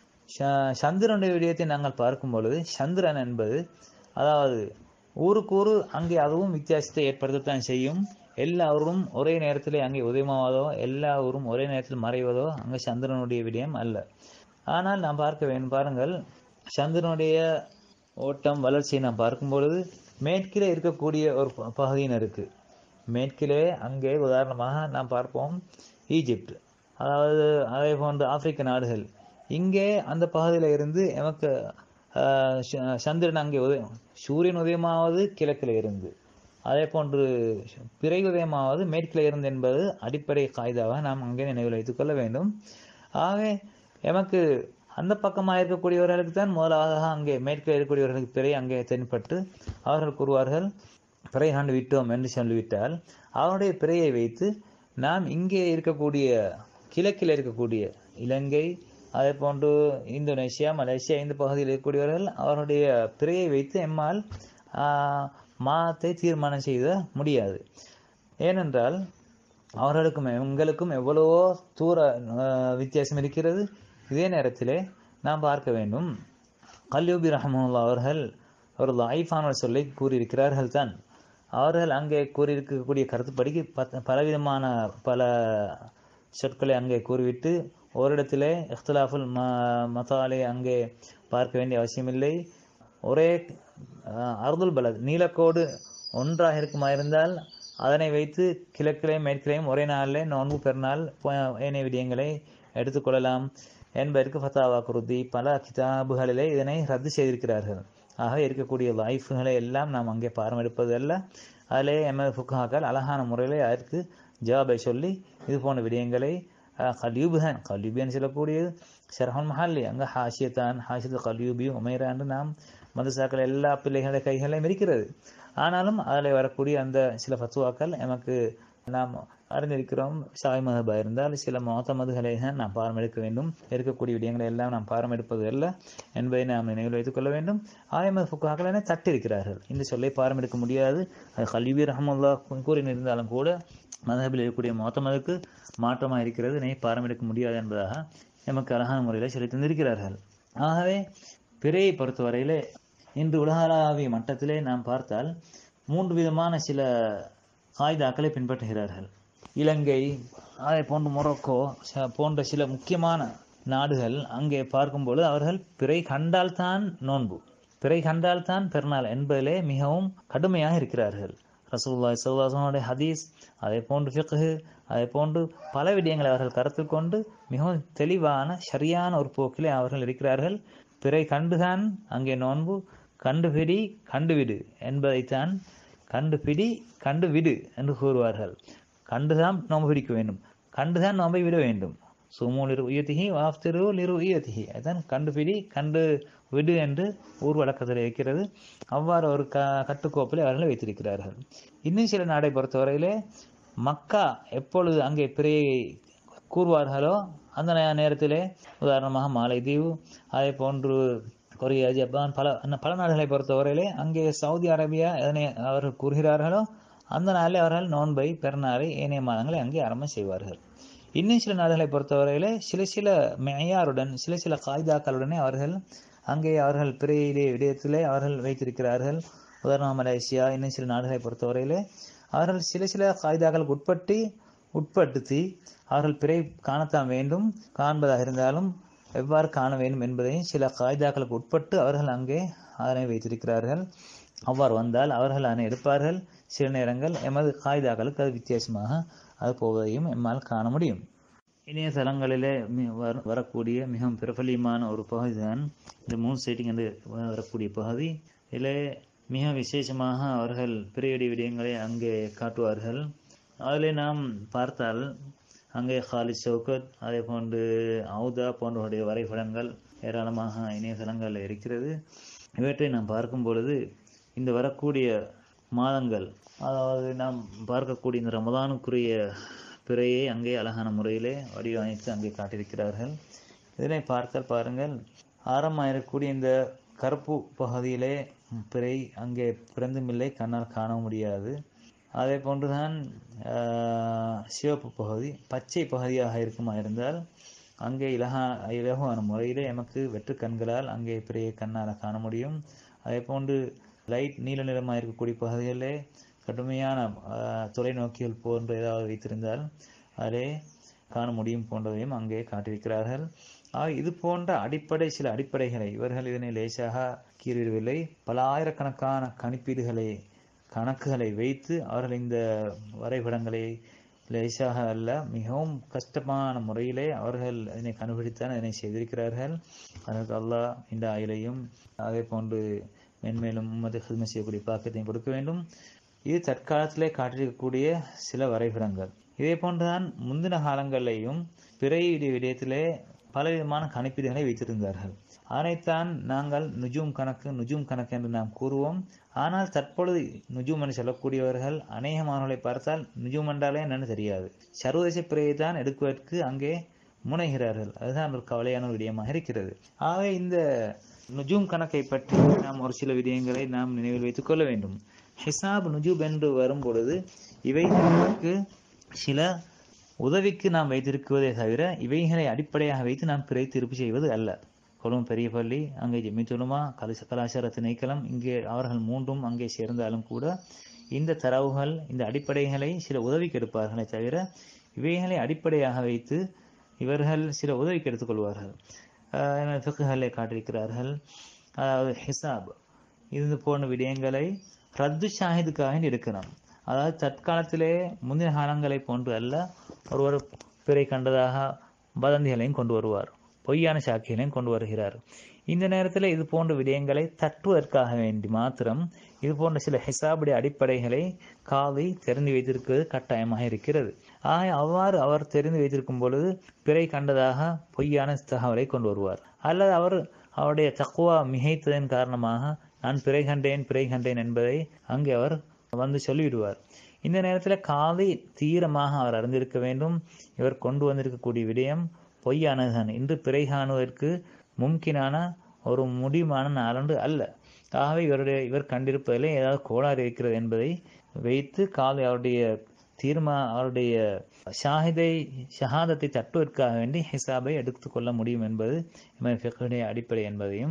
ச- சந்திரனுடைய விடயத்தை நாங்கள் பார்க்கும் பொழுது சந்திரன் என்பது அதாவது ஊருக்கு ஊரு அங்கே அதுவும் வித்தியாசத்தை ஏற்படுத்தத்தான் செய்யும் எல்லா ஊரும் ஒரே நேரத்தில் அங்கே உதயமாவதோ எல்லா ஊரும் ஒரே நேரத்தில் மறைவதோ அங்கே சந்திரனுடைய விடயம் அல்ல ஆனால் நாம் பார்க்க வேண்டும் பாருங்கள் சந்திரனுடைய ஓட்டம் வளர்ச்சியை நாம் பார்க்கும் பொழுது மேற்கிலே இருக்கக்கூடிய ஒரு ப- பகுதியினருக்கு மேற்கிலே அங்கே உதாரணமாக நாம் பார்ப்போம் ஈஜிப்ட் அதாவது அதே போன்ற ஆப்பிரிக்க நாடுகள் இங்கே அந்த பகுதியில் இருந்து எமக்கு ஆஹ், ச- சந்திரன் அங்கே உதயம் சூரியன் உதயமாவது கிழக்கில் இருந்து அதே போன்று பிறை உதயமாவது மேற்கில் இருந்து என்பது அடிப்படை காய்தாவாக நாம் அங்கே நினைவில் வைத்துக் கொள்ள வேண்டும் ஆகவே எமக்கு அந்த பக்கமாக இருக்கக்கூடியவர்களுக்கு தான் முதலாவதாக அங்கே மேற்கில் இருக்கக்கூடியவர்களுக்கு பிறை அங்கே தென்பட்டு அவர்கள் கூறுவார்கள் பிறை ஆண்டு விட்டோம் என்று சொல்லிவிட்டால் அவருடைய பிறையை வைத்து நாம் இங்கே இருக்கக்கூடிய கிழக்கில் இருக்கக்கூடிய இலங்கை அதே போன்று இந்தோனேசியா மலேசியா இந்த பகுதியில் இருக்கக்கூடியவர்கள் அவருடைய பிறையை வைத்து எம்மால் ஆஹ், மாதத்தை தீர்மானம் செய்த முடியாது ஏனென்றால் அவர்களுக்கும் எங்களுக்கும் எவ்வளவோ தூர ஆஹ், வித்தியாசம் இருக்கிறது இதே நேரத்திலே நாம் பார்க்க வேண்டும் கல்யூபி ரஹமுல்லா அவர்கள் ஒரு லாயிஃபான சொல்லை கூறியிருக்கிறார்கள் தான் அவர்கள் அங்கே கூறியிருக்கக்கூடிய கருத்துப்படிக்கு பத் பலவிதமான பல சொற்களை அங்கே கூறிவிட்டு ஓரிடத்திலே இஃப்திலாஃபுல் ம மதாலை அங்கே பார்க்க வேண்டிய அவசியமில்லை ஒரே அஹ், அர்துல் பலத் நீலக்கோடு ஒன்றாக இருக்குமா இருந்தால் அதனை வைத்து கிழக்கிலையும் மேற்கிலையும் ஒரே நாளிலே நோன்பு பெருநாள் போ- ஏனைய விடயங்களை எடுத்துக்கொள்ளலாம் என்பதற்கு ஃபத்தாவா குருதி பல கிதாபுகளிலே இதனை ரத்து செய்திருக்கிறார்கள் ஆக இருக்கக்கூடிய லைஃப்களை எல்லாம் நாம் அங்கே பாரமெடுப்பது அல்ல அதிலே எமது ஃபுக்காக்கள் அழகான முறையிலே அதற்கு ஜவாபை சொல்லி இது போன்ற விடயங்களை கல்யூபுதான் கல்யூபின்னு சொல்லக்கூடியது ஷரஹன் மஹாலி அங்கே ஹாஷியத்தான் ஹாஷித் கல்யூபி உமைரா என்று நாம் மதுசாக்கள் எல்லா பிள்ளைகளுடைய கைகளையும் இருக்கிறது ஆனாலும் அதில் வரக்கூடிய அந்த சில ஃபத்துவாக்கள் எமக்கு நாம் அறிந்திருக்கிறோம் சாய் மதபா இருந்தால் சில மொத்த மதுகளை தான் நாம் பாரம் எடுக்க வேண்டும் இருக்கக்கூடிய விடயங்களை எல்லாம் நாம் பாரம் எடுப்பது அல்ல என்பதை நாம் நினைவில் வைத்துக் கொள்ள வேண்டும் ஆயமது ஃபுக்காக்கள் என தட்டிருக்கிறார்கள் இந்த சொல்லை பாரம் எடுக்க முடியாது அது கல்வி ரஹமுல்லா கூறியிருந்தாலும் கூட மதபில் இருக்கக்கூடிய மொத்த மதுக்கு மாற்றமாக இருக்கிறது இதனை பாரம் எடுக்க முடியாது என்பதாக எமக்கு அழகான முறையில் சொல்லி தந்திருக்கிறார்கள் ஆகவே பிறையை பொறுத்தவரையிலே இன்று உலகளாவிய மட்டத்திலே நாம் பார்த்தால் மூன்று விதமான சில காய்தாக்களை பின்பற்றுகிறார்கள் இலங்கை அதை போன்ற மொரோக்கோ ச- போன்ற சில முக்கியமான நாடுகள் அங்கே பார்க்கும்போது அவர்கள் பிறை கண்டால்தான் நோன்பு பிறை கண்டால்தான் பெருநாள் என்பதிலே மிகவும் கடுமையாக இருக்கிறார்கள் ரசூலுல்லாஹி ஸல்லல்லாஹு அலைஹி வஸல்லம் ஹதீஸ் அதே போன்று ஃபிக்ஹு அதே போன்று பல விடயங்களை அவர்கள் கருத்தில் கொண்டு மிகவும் தெளிவான சரியான ஒரு போக்கிலே அவர்கள் இருக்கிறார்கள் பிறை கண்டுதான் அங்கே நோன்பு கண்டுபிடி கண்டுவிடு என்பதைத்தான் கண்டுபிடி கண்டுவிடு என்று கூறுவார்கள் கண்டுதான் நோன்பு பிடிக்க வேண்டும் கண்டுதான் நோன்பை விட வேண்டும் சுமு லிரு உயர்த்திகி வாஃப்திரு லிரு உயர்த்திகி அதுதான் கண்டுபிடி கண்டு விடு என்று ஊர் வழக்கத்தில் இருக்கிறது அவ்வாறு ஒரு க கட்டுக்கோப்பில் அவர்கள் வைத்திருக்கிறார்கள் இன்னும் சில நாடை பொறுத்தவரையிலே மக்கா எப்பொழுது அங்கே பிறையை கூறுவார்களோ அந்த நே- நேரத்திலே உதாரணமாக மாலைதீவு அதே போன்று கொரியா ஜப்பான் பல இன்னும் பல நாடுகளை பொறுத்தவரையிலே அங்கே சவுதி அரேபியா எதனை அவர்கள் கூறுகிறார்களோ அந்த நாளில் அவர்கள் நோன்பை பெருநாளை ஏனைய மாதங்களை அங்கே ஆரம்பம் செய்வார்கள் இன்னும் சில நாடுகளை பொறுத்தவரையிலே சில சில மெய்யாருடன் சில சில காய்தாக்களுடனே அவர்கள் அங்கே அவர்கள் பிறையிலே விடயத்திலே அவர்கள் வைத்திருக்கிறார்கள் உதாரணமாக மலேசியா இன்னும் சில நாடுகளை பொறுத்தவரையிலே அவர்கள் சில சில காய்தாக்களுக்கு உட்பட்டு உட்படுத்தி அவர்கள் பிறை காணத்தான் வேண்டும் காண்பதாக இருந்தாலும் எவ்வாறு காண வேண்டும் என்பதை சில காய்தாக்களுக்கு உட்பட்டு அவர்கள் அங்கே அதனை வைத்திருக்கிறார்கள் அவ்வாறு வந்தால் அவர்கள் அதனை எடுப்பார்கள் சில நேரங்கள் எமது காய்தாக்களுக்கு அது வித்தியாசமாக அது போவதையும் எம்மால் காண முடியும் இணையதளங்களிலே மி- வர- வரக்கூடிய மிகவும் பிரபலியமான ஒரு பகுதி தான் இந்த மூன் சைட்டிங் என்று வரக்கூடிய பகுதி இதிலே மிக விசேஷமாக அவர்கள் பிறையடி விடயங்களை அங்கே காட்டுவார்கள் அதிலே நாம் பார்த்தால் அங்கே ஹாலித் சவுகத் அதே போன்று அவுதா போன்றவருடைய வரைபடங்கள் ஏராளமாக இணையதளங்களில் இருக்கிறது இவற்றை நாம் பார்க்கும் பொழுது இந்த வரக்கூடிய மாதங்கள் அதாவது நாம் பார்க்கக்கூடிய இந்த ரமதானுக்குரிய பிறையை அங்கே அழகான முறையிலே வடிவமைத்து அங்கே காட்டியிருக்கிறார்கள் இதனை பார்த்தால் பாருங்கள் ஆரம்பமாக இருக்கக்கூடிய இந்த கருப்பு பகுதியிலே பிறை அங்கே பிறந்துமில்லை கண்ணால் காண முடியாது அதே போன்றுதான் ஆஹ், சிவப்பு பகுதி பச்சை பகுதியாக இருக்குமா இருந்தால் அங்கே இலகா இலகுவான முறையிலே எமக்கு வெற்று கண்களால் அங்கே பிறையை கண்ணால் காண முடியும் அதே போன்று லைட் நீல நிறமாக இருக்கக்கூடிய பகுதிகளிலே கடுமையான ஆஹ், தொலைநோக்கிகள் போன்ற ஏதாவது வைத்திருந்தால் அதிலே காண முடியும் போன்றதையும் அங்கே காட்டியிருக்கிறார்கள் ஆக இது போன்ற அடிப்படை சில அடிப்படைகளை இவர்கள் இதனை லேசாக கீறிவிடவில்லை பல ஆயிரக்கணக்கான கணிப்பீடுகளை கணக்குகளை வைத்து அவர்கள் இந்த வரைபடங்களை லேசாக அல்ல மிகவும் கஷ்டமான முறையிலே அவர்கள் இதனை கண்டுபிடித்தான் இதனை செய்திருக்கிறார்கள் அதற்கு அல்லாஹ் இந்த ஆயிலையும் அதே போன்று மென்மேலும் உம்மது ஹிதுமை செய்யக்கூடிய பாக்கத்தையும் கொடுக்க வேண்டும் இது தற்காலத்திலே காட்டியிருக்கக்கூடிய சில வரைபடங்கள் இதே போன்றுதான் முந்தின காலங்களிலேயும் பிறை விடயத்திலே பலவிதமான கணிப்பீடுகளை வைத்திருந்தார்கள் அதனைத்தான் நாங்கள் நுஜூம் கணக்கு நுஜூம் கணக்கு என்று நாம் கூறுவோம் ஆனால் தற்பொழுது நுஜூம் என்று சொல்லக்கூடியவர்கள் அநேகமானவர்களை பார்த்தால் நுஜூம் என்றாலே என்னன்னு தெரியாது சர்வதேச பிறையை தான் எடுக்குவதற்கு அங்கே முனைகிறார்கள் அதுதான் ஒரு கவலையான ஒரு விடயமாக இருக்கிறது ஆகவே இந்த நுஜூம் கணக்கை பற்றி நாம் ஒரு சில விடயங்களை நாம் நினைவில் வைத்துக் கொள்ள வேண்டும் ஹிசாப் நுஜூப் என்று வரும் பொழுது இவை நமக்கு சில உதவிக்கு நாம் வைத்திருக்குவதே தவிர இவைகளை அடிப்படையாக வைத்து நாம் பிறை திருப்பி செய்வது அல்ல கொழும்பு பெரிய பள்ளி அங்கே ஜெமித்துலுமா கலாச கலாச்சார திணைக்களம் இங்கே அவர்கள் மூன்றும் அங்கே சேர்ந்தாலும் கூட இந்த தரவுகள் இந்த அடிப்படைகளை சில உதவிக்கு எடுப்பார்களே தவிர இவைகளை அடிப்படையாக வைத்து இவர்கள் சில உதவிக்கு எடுத்துக்கொள்வார்கள் ஆஹ் ஃபிக்ஹுகளை காட்டியிருக்கிறார்கள் அதாவது ஹிசாப் இது போன்ற விடயங்களை ரத்து ஷாஹிதுக்காக எடுக்கணும் அதாவது தற்காலத்திலே முந்தின காலங்களை போன்று அல்ல ஒருவர் பிறை கண்டதாக வதந்திகளையும் கொண்டு வருவார் பொய்யான சாட்சிகளையும் கொண்டு வருகிறார் இந்த நேரத்தில் இது போன்ற விடயங்களை தட்டுவதற்காக வேண்டி மாத்திரம் இது போன்ற சில ஹிசாபுடைய அடிப்படைகளை காவி தெரிந்து வைத்திருக்கிறது கட்டாயமாக இருக்கிறது ஆக அவ்வாறு அவர் தெரிந்து வைத்திருக்கும் பொழுது பிறை கண்டதாக பொய்யான தகவலை கொண்டு வருவார் அல்லது அவர் அவருடைய தக்குவா மிகைத்ததன் காரணமாக நான் பிறை கண்டேன் பிறை கண்டேன் என்பதை அங்கே அவர் வந்து சொல்லிவிடுவார் இந்த நேரத்தில் காதை தீரமாக அவர் அறிந்திருக்க வேண்டும் இவர் கொண்டு வந்திருக்கக்கூடிய விடயம் பொய்யானதுதான் இன்று பிறை காணுவதற்கு மும்கினான ஒரு முடிவான நாளன்று அல்ல ஆகவே இவருடைய இவர் கண்டிருப்பதிலே ஏதாவது கோளாறு இருக்கிறது என்பதை வைத்து காலை அவருடைய தீர்மா அவருடைய ஷாஹிதை ஷஹாதத்தை தட்டுவதற்காக வேண்டி ஹிசாபை எடுத்துக்கொள்ள முடியும் என்பது இமாம் ஃபிக்ஹுடைய அடிப்படை என்பதையும்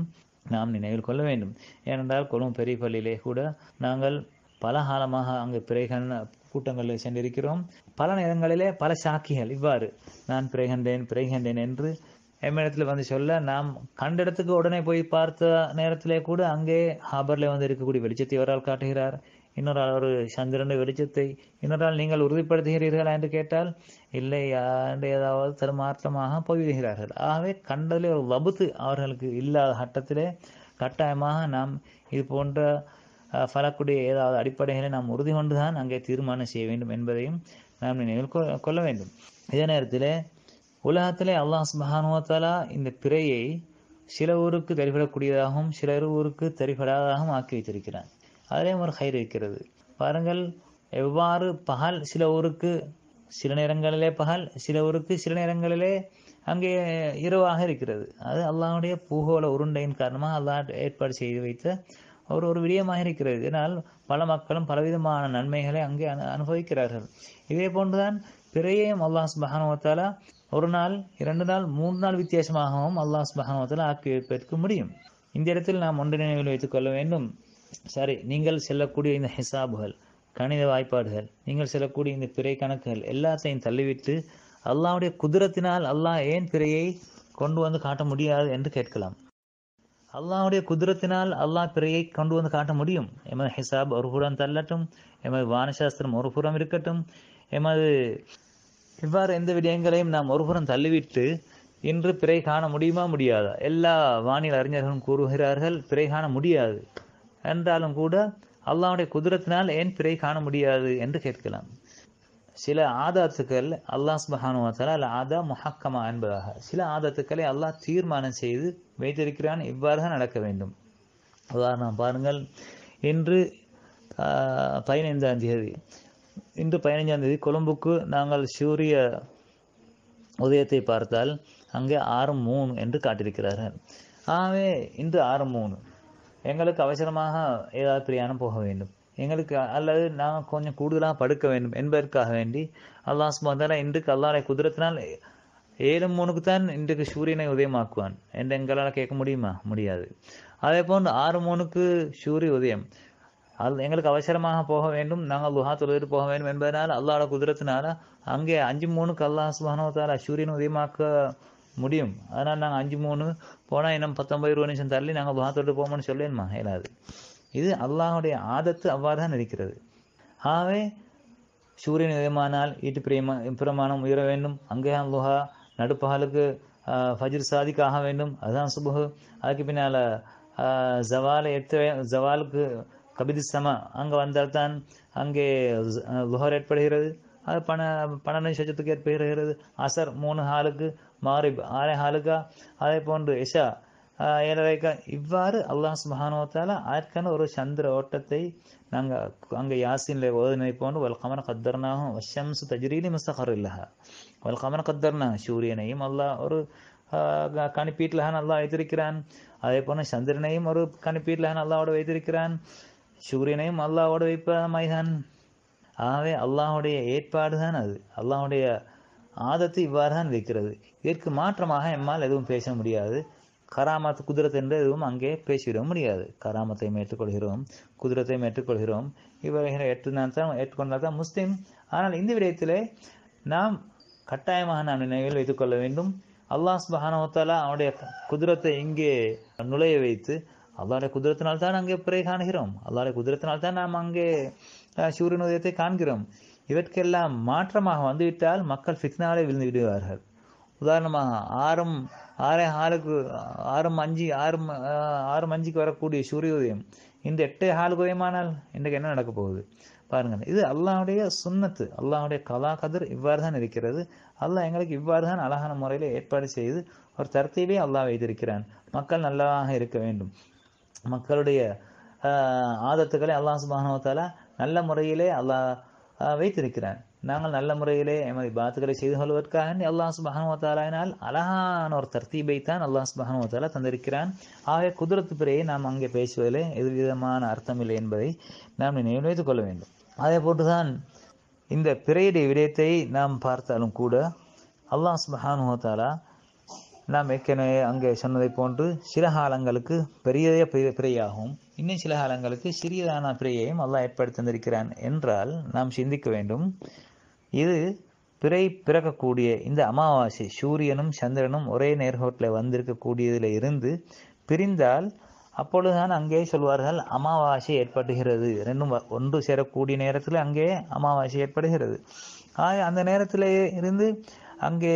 நாம் நினைவில் கொள்ள வேண்டும் ஏனென்றால் கொழும்பு பெரிய பள்ளியிலே கூட நாங்கள் பல காலமாக அங்கு பிறைகள் கூட்டங்களில் சென்றிருக்கிறோம் பல நேரங்களிலே பல சாக்கிகள் இவ்வாறு நான் பிறைகின்றேன் பிறைகின்றேன் என்று எம்மிடத்தில் வந்து சொல்ல நாம் கண்ட இடத்துக்கு உடனே போய் பார்த்த நேரத்திலே கூட அங்கே ஹாபரில் வந்து இருக்கக்கூடிய வெளிச்சத்தை ஒரு ஆள் காட்டுகிறார் இன்னொரு ஆள் ஒரு சந்திரன் வெளிச்சத்தை இன்னொரு ஆள் நீங்கள் உறுதிப்படுத்துகிறீர்களா என்று கேட்டால் இல்லை என்று ஏதாவது தருமாற்றமாக போய்விடுகிறார்கள் ஆகவே கண்டதிலே ஒரு வபுத்து அவர்களுக்கு இல்லாத கட்டத்திலே கட்டாயமாக நாம் இது போன்ற ஃபலக்குடைய ஏதாவது அடிப்படைகளை நாம் உறுதி கொண்டுதான் அங்கே தீர்மானம் செய்ய வேண்டும் என்பதையும் நாம் நினைவில் கொள்ள வேண்டும் இதே நேரத்தில் உலகத்திலே அல்லாஹ் சுபஹானுவத்தாலா இந்த பிறையை சில ஊருக்கு தெரிவிடக்கூடியதாகவும் சில ஊருக்கு தெரிவிடாததாகவும் ஆக்கி வைத்திருக்கிறான் அதிலே ஒரு கயிறு இருக்கிறது பாருங்கள் எவ்வாறு பகல் சில ஊருக்கு சில நேரங்களிலே பகல் சில ஊருக்கு சில நேரங்களிலே அங்கே இரவாக இருக்கிறது அது அல்லாஹுடைய பூகோள உருண்டையின் காரணமாக அல்லாஹ் ஏற்பாடு செய்து வைத்த ஒரு ஒரு விடயமாக இருக்கிறது இதனால் பல மக்களும் பலவிதமான நன்மைகளை அங்கே அனுபவிக்கிறார்கள் இதே போன்றுதான் பிறையையும் அல்லாஹ் சுபஹானுவத்தாலா ஒரு நாள் இரண்டு நாள் மூன்று நாள் வித்தியாசமாகவும் அல்லாஹ் சுபஹானுவத்தாலா ஆக்கி வைப்பதற்கு முடியும் இந்த இடத்தில் நாம் ஒன்று நினைவில் வைத்துக் கொள்ள வேண்டும் சரி நீங்கள் செல்லக்கூடிய இந்த ஹிசாபுகள் கணித வாய்ப்பாடுகள் நீங்கள் செல்லக்கூடிய இந்த பிறை கணக்குகள் எல்லாத்தையும் தள்ளிவிட்டு அல்லாஹுடைய குதிரத்தினால் அல்லாஹ் ஏன் பிறையை கொண்டு வந்து காட்ட முடியாது என்று கேட்கலாம் அல்லாஹுடைய குதிரத்தினால் அல்லாஹ் பிறையை கொண்டு வந்து காட்ட முடியும் எமது ஹிசாப் ஒரு புறம் தள்ளட்டும் எமது வானசாஸ்திரம் ஒரு புறம் இருக்கட்டும் எமது இவ்வாறு எந்த விடயங்களையும் நாம் ஒரு புறம் தள்ளிவிட்டு இன்று பிறை காண முடியுமா முடியாதா எல்லா வானியல் அறிஞர்களும் கூறுகிறார்கள் பிறை காண முடியாது என்றாலும் கூட அல்லாஹுடைய குதிரத்தினால் ஏன் பிறை காண முடியாது என்று கேட்கலாம் சில ஆதாத்துக்கள் அல்லாஹ் சுபஹானுவத்தாலா அல்ல ஆதா முஹக்கமா என்பதாக சில ஆதாத்துக்களை அல்லாஹ் தீர்மானம் செய்து வைத்திருக்கிறான் இவ்வாறு தான் நடக்க வேண்டும் உதாரணம் பாருங்கள் இன்று பதினைந்தாம் தேதி இன்று பதினைஞ்சாம் தேதி கொழும்புக்கு நாங்கள் சூரிய உதயத்தை பார்த்தால் அங்கே ஆறு மூணு என்று காட்டியிருக்கிறார்கள் ஆகவே இன்று ஆறு மூணு எங்களுக்கு அவசரமாக ஏதாவது பிரயாணம் போக வேண்டும் எங்களுக்கு அல்லது நாங்கள் கொஞ்சம் கூடுதலாக படுக்க வேண்டும் என்பதற்காக வேண்டி அல்லாஹ் சுமந்தாலா இன்றைக்கு அல்லாஹ் குதிரத்தினால் ஏழு மூணுக்கு தான் இன்றைக்கு சூரியனை உதயமாக்குவான் என்று எங்களால் கேட்க முடியுமா முடியாது அதே போன்று ஆறு மூணுக்கு சூரிய உதயம் அது எங்களுக்கு அவசரமாக போக வேண்டும் நாங்கள் லுஹா தொழுது போக வேண்டும் என்பதனால் அல்லாஹோட குதிரத்தினால அங்கே அஞ்சு மூணுக்கு அல்லாஹ் சுபானவத்தால் சூரியன் உதயமாக்க முடியும் அதனால் நாங்கள் அஞ்சு மூணு போனால் இன்னும் பத்தொன்பது இருபது நிமிஷம் தள்ளி நாங்கள் லுஹா தொழுது போவோம்னு சொல்லேன்மா இயலாது இது அல்லாஹுடைய ஆதத்து அவ்வாறு தான் இருக்கிறது ஆகவே சூரியன் உதயமானால் ஈட்டு பிரியமா பிரமாணம் உயர வேண்டும் அங்கே லுஹா நடுப்பகலுக்கு ஃபஜ்ர் சாதிக்கு ஆக வேண்டும் அதுதான் சுபுகு அதுக்கு பின்னால் ஜவாலை எடுத்து ஜவாலுக்கு கபிதி சமா அங்கே வந்தால்தான் அங்கே லுஹர் ஏற்படுகிறது அது பண பன்னெண்டு சஜத்துக்கு ஏற்படுகிறது அசர் மூணு ஹாலுக்கு மாரிப் ஆறே ஹாலுக்கா அதே போன்று இஷா ஏழரைக்கா இவ்வாறு அல்லாஹ் சுபஹானுவத்தால அதற்கான ஒரு சந்திர ஓட்டத்தை நாங்கள் அங்கே யாசின்ல ஓதுனை போன்று வல் கமன கத்தர்னாகும் வஷம்சு தஜ்ரீலி முஸ்தகர் இல்லஹா வல் கமன கத்தர்னா சூரியனையும் அல்லாஹ் ஒரு கணிப்பீட்டில் அல்லாஹ் வைத்திருக்கிறான் அதே போல சந்திரனையும் ஒரு கணிப்பீட்டில் அல்லாவோட வைத்திருக்கிறான் சூரியனையும் அல்லாவோட வைப்பதாய்தான் ஆகவே அல்லாஹுடைய ஏற்பாடு தான் அது அல்லாஹுடைய ஆதத்து இவ்வாறு தான் இருக்கிறது இதற்கு மாற்றமாக எம்மால் எதுவும் பேச முடியாது கராமத் குதிரத் என்று எதுவும் அங்கே பேசிவிட முடியாது கராமத்தையும் ஏற்றுக்கொள்கிறோம் குதிரத்தையும் ஏற்றுக்கொள்கிறோம் இவர்களை ஏற்றுதான் தான் ஏற்றுக்கொண்டால் தான் முஸ்லீம் ஆனால் இந்த விடயத்திலே நாம் கட்டாயமாக நாம் நினைவில் வைத்துக்கொள்ள வேண்டும் அல்லாஹ் சுபஹானவத்தாலா அவனுடைய குதிரத்தை இங்கே நுழைய வைத்து அல்லாவுடைய குதிரத்தினால் தான் அங்கே பிறை காணுகிறோம் அல்லாவுடைய குதிரத்தினால் தான் நாம் அங்கே சூரியன் உதயத்தை காண்கிறோம் இவற்கெல்லாம் மாற்றமாக வந்துவிட்டால் மக்கள் ஃபித்னாலே விழுந்து விடுவார்கள் உதாரணமாக ஆறும் ஆறே ஆறுக்கு ஆறும் அஞ்சு ஆறு ஆறு அஞ்சுக்கு வரக்கூடிய சூரிய உதயம் இந்த எட்டு ஹாலுக்கு உதயமானால் இன்றைக்கு என்ன நடக்க போகுது பாருங்கள் இது அல்லாஹுடைய சுண்ணத்து அல்லாஹுடைய கலா கதிர் இவ்வாறு தான் இருக்கிறது அல்லாஹ் எங்களுக்கு இவ்வாறு தான் அழகான முறையில் ஏற்பாடு செய்து ஒரு தரத்தையே அல்லாஹ் வைத்திருக்கிறான் மக்கள் நல்லாக இருக்க வேண்டும் மக்களுடைய ஆதத்துக்களை அல்லாஹ் சுபானவத்தால நல்ல முறையிலே அல்லாஹ் வைத்திருக்கிறான் நாங்கள் நல்ல முறையிலே எமது பாத்துக்களை செய்து கொள்வதற்காக அல்லாஹ் சுபஹானுவத்தாலினால் அழகான ஒரு தர்த்தீபை தான் அல்லாஹ் சுபஹானுவத்தாலா தந்திருக்கிறான் ஆகவே குதிரத்து பிறையை நாம் அங்கே பேசுவதிலே எதுவிதமான அர்த்தம் இல்லை என்பதை நாம் நினைவில் வைத்துக் கொள்ள வேண்டும் அதே போட்டுதான் இந்த பிறையுடைய விடயத்தை நாம் பார்த்தாலும் கூட அல்லாஹ் சுபஹானுவத்தாலா நாம் ஏற்கனவே அங்கே சொன்னதை போன்று சில காலங்களுக்கு பெரியதே பிறை- பிறையாகும் இன்னும் சில காலங்களுக்கு சிறியதான பிறையையும் அல்லாஹ் ஏற்படுத்தி தந்திருக்கிறான் என்றால் நாம் சிந்திக்க வேண்டும் இது பிறை பிறக்கக்கூடிய இந்த அமாவாசை சூரியனும் சந்திரனும் ஒரே நேர்கோட்டில் வந்திருக்கக்கூடியதில் இருந்து பிரிந்தால் அப்பொழுதுதான் அங்கே சொல்வார்கள் அமாவாசை ஏற்படுகிறது ரெண்டும் வ- ஒன்று சேரக்கூடிய நேரத்தில் அங்கே அமாவாசை ஏற்படுகிறது ஆக அந்த நேரத்தில் இருந்து அங்கே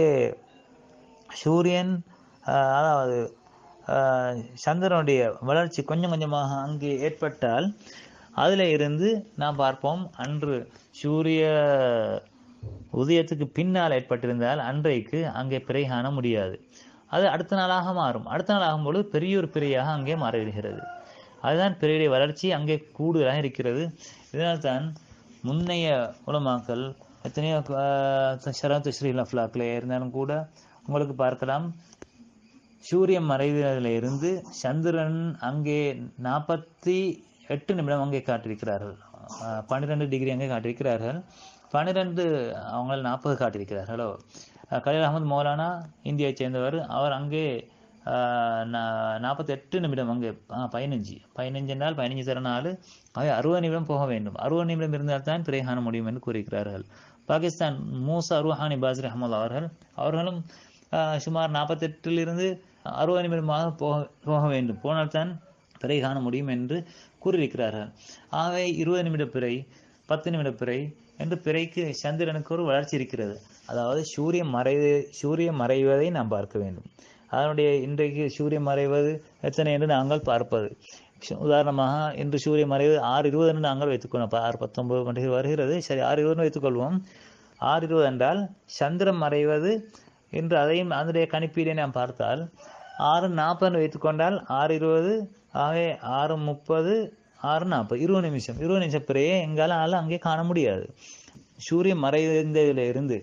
சூரியன் ஆஹ், அதாவது ஆஹ், சந்திரனுடைய வளர்ச்சி கொஞ்சம் கொஞ்சமாக அங்கே ஏற்பட்டால் அதில் இருந்து நாம் பார்ப்போம் அன்று சூரிய உதயத்துக்கு பின்னால் ஏற்பட்டிருந்தால் அன்றைக்கு அங்கே பிறை காண முடியாது அது அடுத்த நாளாக மாறும் அடுத்த நாள் ஆகும்பொழுது பெரிய ஒரு பிறையாக அங்கே மாறிவிடுகிறது அதுதான் பிறையுடைய வளர்ச்சி அங்கே கூடுதலாக இருக்கிறது இதனால்தான் முன்னைய உலமாக்கள் எத்தனையோ ஷரத்து ஸ்ரீ லஃப்லாக்கில் இருந்தாலும் கூட உங்களுக்கு பார்க்கலாம் சூரியன் மறைவதில் இருந்து சந்திரன் அங்கே நாற்பத்தி எட்டு நிமிடம் அங்கே காட்டியிருக்கிறார்கள் அஹ் பன்னிரெண்டு டிகிரி அங்கே காட்டியிருக்கிறார்கள் பன்னிரெண்டு அவங்க நாற்பது காட்டியிருக்கிறார்களோ அஹ் கலீல் அகமது மௌலானா இந்தியாவை சேர்ந்தவர் அவர் அங்கே நாற்பத்தி எட்டு நிமிடம் அங்கே ஆ, பதினஞ்சு பதினஞ்சு நாள் பதினஞ்சு தர நாள் அவை அறுபது நிமிடம் போக வேண்டும் அறுபது நிமிடம் இருந்தால் தான் பிறை காண முடியும் என்று கூறுகிறார்கள் பாகிஸ்தான் மூசா ருஹானி பாசிர் அஹமது அவர்கள் அவர்களும் ஆஹ், சுமார் நாற்பத்தெட்டிலிருந்து அறுபது நிமிடமாக போக போக வேண்டும் போனால்தான் பிறை காண முடியும் என்று கூறியிருக்கிறார்கள் ஆகவே இருபது நிமிட பிறை பத்து நிமிட பிறை என்று பிறைக்கு சந்திரனுக்கு ஒரு வளர்ச்சி இருக்கிறது அதாவது சூரியன் மறைவு சூரியன் மறைவதை நாம் பார்க்க வேண்டும் அதனுடைய இன்றைக்கு சூரியன் மறைவது எத்தனை என்று நாங்கள் பார்ப்பது சு- உதாரணமாக இன்று சூரியன் மறைவு ஆறு இருபது என்று நாங்கள் வைத்துக்கொள்வோம் அப்ப ஆறு பத்தொன்பது மணி வருகிறது சரி ஆறு இருபதுன்னு வைத்துக்கொள்வோம் ஆறு இருபது என்றால் சந்திரன் மறைவது என்று அதையும் அதனுடைய கணிப்பீடை நாம் பார்த்தால் ஆறு நாற்பது வைத்துக்கொண்டால் ஆறு இருபது ஆகவே ஆறு முப்பது ஆறு நாற்பது இருபது நிமிஷம் இருபது நிமிஷம் பிறையே எங்களால் அங்கே காண முடியாது சூரியன் மறைந்ததில் இருந்து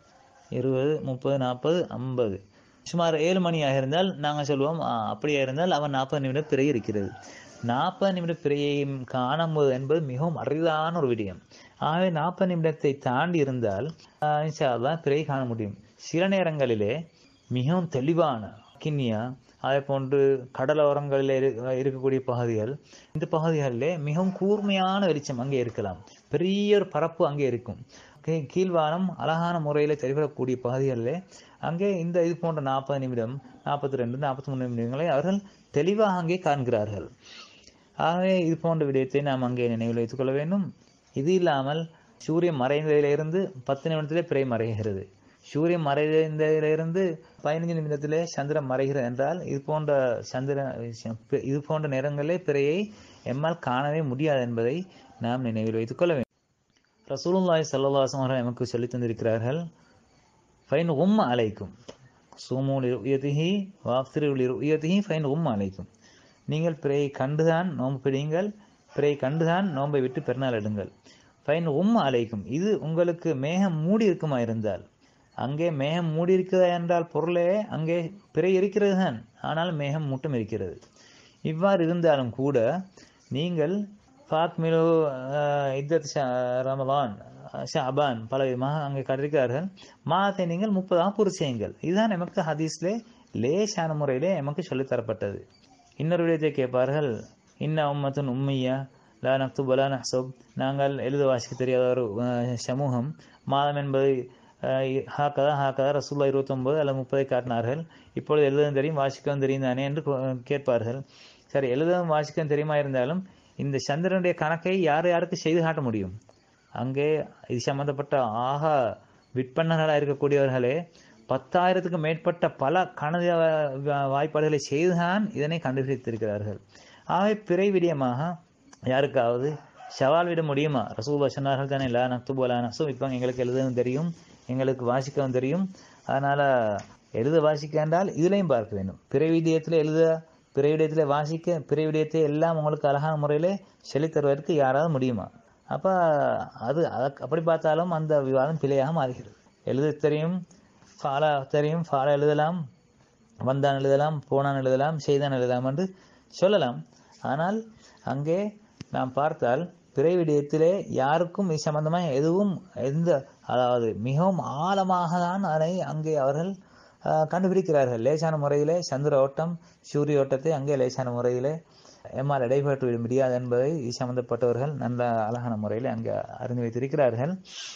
இருபது முப்பது நாற்பது ஐம்பது சுமார் ஏழு மணியாக இருந்தால் நாங்கள் சொல்லுவோம் "ஆ, அப்படியா இருந்தால் அவன் நாற்பது நிமிட பிறை இருக்கிறது நாற்பது நிமிட பிறையையும் காணும்போது என்பது மிகவும் அரிதான ஒரு விடயம் ஆகவே நாற்பது நிமிடத்தை தாண்டி இருந்தால் ஆ, இன்ஷா அல்லாஹ் பிறை காண முடியும் சில நேரங்களிலே மிகவும் தெளிவான கிண்ணியா அதே போன்று கடலோரங்களில் இரு இருக்கக்கூடிய பகுதிகள் இந்த பகுதிகளிலே மிகவும் கூர்மையான வெளிச்சம் அங்கே இருக்கலாம் பெரிய ஒரு பரப்பு அங்கே இருக்கும் கீ- கீழ்வானம் அழகான முறையில் தெரிவிக்கக்கூடிய பகுதிகளிலே அங்கே இந்த இது போன்ற நாற்பது நிமிடம் நாற்பத்தி ரெண்டு நாற்பத்தி மூணு நிமிடங்களை அவர்கள் தெளிவாக அங்கே காண்கிறார்கள் ஆகவே இது போன்ற விடயத்தை நாம் அங்கே நினைவில் வைத்துக் கொள்ள வேண்டும் இது இல்லாமல் சூரியன் மறைந்ததிலிருந்து பத்து நிமிடத்திலே பிறை மறைகிறது சூரியன் மறைந்ததிலிருந்து பதினஞ்சு நிமிடத்திலே சந்திரன் மறைகிறது என்றால் இது போன்ற சந்திரன் இது போன்ற நேரங்களிலே பிறையை எம்மால் காணவே முடியாது என்பதை நாம் நினைவில் வைத்துக் கொள்ள வேண்டும் ரசூலுல்லாஹி ஸல்லல்லாஹு அலைஹி வஸல்லம் நமக்கு சொல்லித் தந்திருக்கிறார்கள் ஃபைன் உம் அலைக்கும் சூமு லிருயதிஹி வாஃப்திரு லிருயதிஹி ஃபைன் உம் அலைக்கும் நீங்கள் பிறையை கண்டுதான் நோன்பு பிடியுங்கள் பிறையை கண்டுதான் நோன்பை விட்டு பெருநாள் எடுங்கள் ஃபைன் உம் அலைக்கும் இது உங்களுக்கு மேகம் மூடி இருக்குமா இருந்தால் அங்கே மேகம் மூடி இருக்கிறதா என்றால் பொருளே அங்கே பிறை இருக்கிறது தான் ஆனால் மேகம் மட்டும் இருக்கிறது இவ்வாறு இருந்தாலும் கூட நீங்கள் ஃபாத்மிலு இத்தத் ரமலான் ஷாபான் பல விதமாக அங்கே கண்டிருக்கிறார்கள் மாதத்தை நீங்கள் முப்பதாக பூர்த்தி செய்யுங்கள் இதுதான் நமக்கு ஹதீஸ்லே லேசான முறையிலே நமக்கு சொல்லித் தரப்பட்டது இன்னொரு விடயத்தை கேட்பார்கள் இன்ன உம்மத்துன் உம்மையா லா நக்துப் வலா நஹ்சப் நாங்கள் எழுத வாசிக்க தெரியாத ஒரு அஹ், சமூகம் மாதம் என்பது அஹ், ஹாக்கதா ஹாக்கதா ரசூல்லா இருபத்தொன்பது அல்லது முப்பதை காட்டினார்கள் இப்பொழுது எழுதவும் தெரியும் வாசிக்கவும் தெரியும் தானே என்று கொ- கேட்பார்கள் சரி எழுதவும் வாசிக்கவும் தெரியுமா இருந்தாலும் இந்த சந்திரனுடைய கணக்கை யார் யாருக்கு செய்து காட்ட முடியும் அங்கே இது சம்பந்தப்பட்ட ஆகா விற்பனர்களாக இருக்கக்கூடியவர்களே பத்தாயிரத்துக்கு மேற்பட்ட பல கணத வா- வாய்ப்பாடுகளை செய்துதான் இதனை கண்டுபிடித்திருக்கிறார்கள் ஆகவே பிறை விடயமாக யாருக்காவது சவால் விட முடியுமா ரசூல்லா சொன்னார்கள் தானே லா நக்துபு லா நக்சுப் இப்போ எங்களுக்கு எழுதவும் தெரியும் எங்களுக்கு வாசிக்கவும் தெரியும் அதனால எழுத வாசிக்க என்றால் இதுலையும் பார்க்க வேண்டும் பிறை விடயத்தில் எழுத பிறை விடயத்தில் வாசிக்க பிறை விடயத்தை எல்லாம் உங்களுக்கு அழகான முறையில் சொல்லித் தருவதற்கு யாராவது முடியுமா அப்போ அது அத- அப்படி பார்த்தாலும் அந்த விவாதம் பிழையாக மாறுகிறது எழுத தெரியும் ஃபாலா தெரியும் ஃபாலா எழுதலாம் வந்தான் எழுதலாம் போனான் எழுதலாம் செய்தான் எழுதலாம் என்று சொல்லலாம் ஆனால் அங்கே நாம் பார்த்தால் பிறை விடயத்திலே யாருக்கும் இது சம்பந்தமாக எதுவும் எந்த அதாவது மிகவும் ஆழமாக தான் அதனை அங்கே அவர்கள் ஆஹ், கண்டுபிடிக்கிறார்கள் லேசான முறையிலே சந்திர ஓட்டம் சூரிய ஓட்டத்தை அங்கே லேசான முறையிலே எம்மால் இடைபெற்று விட முடியாது என்பதை இது சம்பந்தப்பட்டவர்கள் நல்ல அழகான முறையில் அங்கே அறிந்து வைத்திருக்கிறார்கள்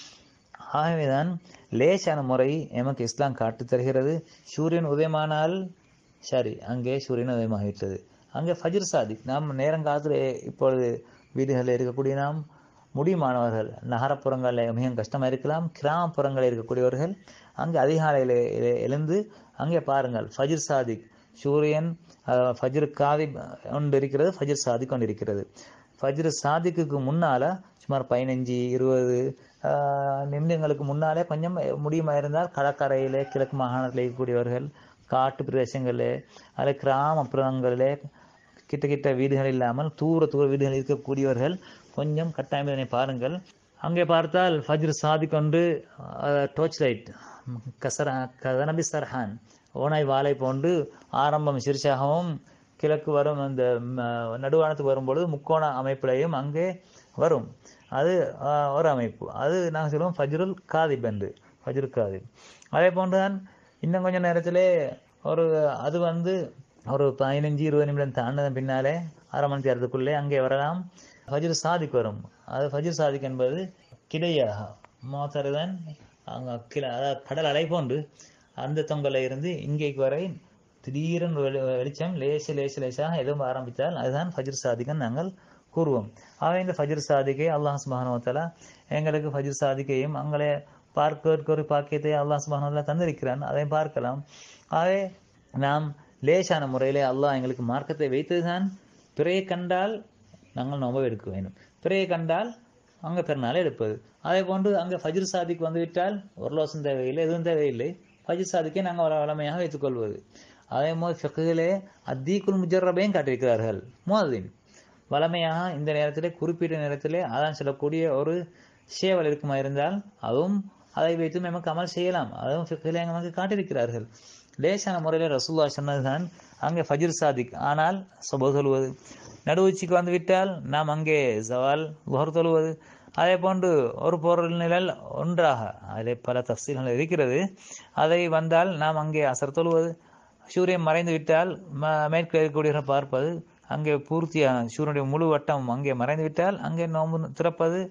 ஆகவேதான் லேசான முறை எமக்கு இஸ்லாம் காட்டித் தருகிறது சூரியன் உதயமானால் சரி அங்கே சூரியன் உதயமாகிவிட்டது அங்கே ஃபஜ்ர் சாதிக் நாம் நேரங்காலத்தில் இப்பொழுது வீடுகளில் இருக்கக்கூடிய நாம் முடியுமானவர்கள் நகரப்புறங்களில் மிகவும் கஷ்டமாக இருக்கலாம் கிராமப்புறங்களில் இருக்கக்கூடியவர்கள் அங்கே அதிகாலையில் எ- எழுந்து அங்கே பாருங்கள் ஃபஜ்ர் சாதிக் சூரியன் அஹ், ஃபஜ்ர் காதி கொண்டு இருக்கிறது ஃபஜ்ர் சாதிக் கொண்டு இருக்கிறது ஃபஜ்ர் சாதிக்குக்கு முன்னால சுமார் பதினஞ்சு இருபது ஆஹ், நிமிடங்களுக்கு முன்னாலே கொஞ்சம் முடியுமா இருந்தால் கடற்கரையிலே கிழக்கு மாகாணத்தில் இருக்கக்கூடியவர்கள் காட்டு பிரதேசங்களிலே அல்லது கிராமப்புறங்களிலே கிட்ட கிட்ட வீடுகள் இல்லாமல் தூர தூர வீடுகள் இருக்கக்கூடியவர்கள் கொஞ்சம் கட்டாயம் இதனை பாருங்கள் அங்கே பார்த்தால் ஃபஜ்ர் சாதி கொண்டு டோர்ச் லைட் கசரா கதனபி சர்ஹான் ஓனாய் வாளை போன்று ஆரம்பம் சிறுசாகவும் கிழக்கு வரும் அந்த ம, நடுவானத்துக்கு வரும்பொழுது முக்கோண அமைப்பிலையும் அங்கே வரும் அது ஆஹ், ஒரு அமைப்பு அது நாங்கள் சொல்லுவோம் ஃபஜ்ருல் காதிப் என்று ஃபஜ்ருல் காதிப் அதே போன்றுதான் இன்னும் கொஞ்ச நேரத்திலே ஒரு அது வந்து ஒரு பதினஞ்சு இருபது நிமிடம் தாண்டதன் பின்னாலே அரை மணி நேரத்துக்குள்ளே அங்கே வரலாம் ஃபஜ்ர் சாதிக் வரும் அது ஃபஜ்ர் சாதிக் என்பது கிடையாக மோத்தருதான் அங்கே கிள அதாவது கடல் அலை போன்று அந்த தொங்கல இருந்து இங்கேக்கு வரை திடீரென்று வெளி வெளிச்சம் லேசு லேசு லேசாக எதுவும் ஆரம்பித்தால் அதுதான் ஃபஜ்ர் சாதிக்கன்னு நாங்கள் கூறுவோம் ஆக இந்த ஃபஜ்ர் சாதிக்கை அல்லாஹ் சுபானுவத்தாலா எங்களுக்கு ஃபஜ்ர் சாதிக்கையும் அங்களே பார்க்க ஒரு பாக்கியத்தை அல்லாஹ் சுபானுவத்தாலா தந்திருக்கிறான் அதையும் பார்க்கலாம் ஆகவே நாம் லேசான முறையிலே அல்லாஹ் எங்களுக்கு மார்க்கத்தை வைத்ததுதான் பிறையை கண்டால் நாங்கள் நோம்பை எடுக்க வேண்டும் பிறையை கண்டால் அங்கே பெருநாளை எடுப்பது அதே போன்று அங்கே ஃபஜ்ர் சாதிக்கு வந்துவிட்டால் ஒரு லோசம் தேவையில்லை எதுவும் தேவையில்லை ஃபஜ்ர் சாதிக்கை நாங்கள் வள வளமையாக வைத்துக்கொள்வது அதே மாதிரி ஃபிக்குகளே அத்தீக்குல் முஜர்ரபையும் காட்டியிருக்கிறார்கள் முஅத்தின் வளமையாக இந்த நேரத்திலே குறிப்பிட்ட நேரத்திலே அதான் சொல்லக்கூடிய ஒரு சேவல் இருக்குமா இருந்தால் அதுவும் அதை வைத்து நமக்கு அமல் செய்யலாம் அதுவும் ஃபிக்கிலே நமக்கு காட்டியிருக்கிறார்கள் லேசான முறையில் ரசூல்லா சொன்னதுதான் அங்கே ஃபஜ்ர் சாதிக் ஆனால் சுப சொல்வது நடுவுச்சிக்கு வந்து விட்டால் நாம் அங்கே ஜவால் துஹர் தொழுவது அதே போன்று ஒரு பொருள் நிழல் ஒன்றாக அதில் பல தஃசீல்கள் இருக்கிறது அதை வந்தால் நாம் அங்கே அசர் தொழுவது சூரியன் மறைந்து விட்டால் ம- மேற்கு இருக்கக்கூடியவரை பார்ப்பது அங்கே பூர்த்தியான சூரியனுடைய முழு வட்டம் அங்கே மறைந்து விட்டால் அங்கே நோன்பு திறப்பது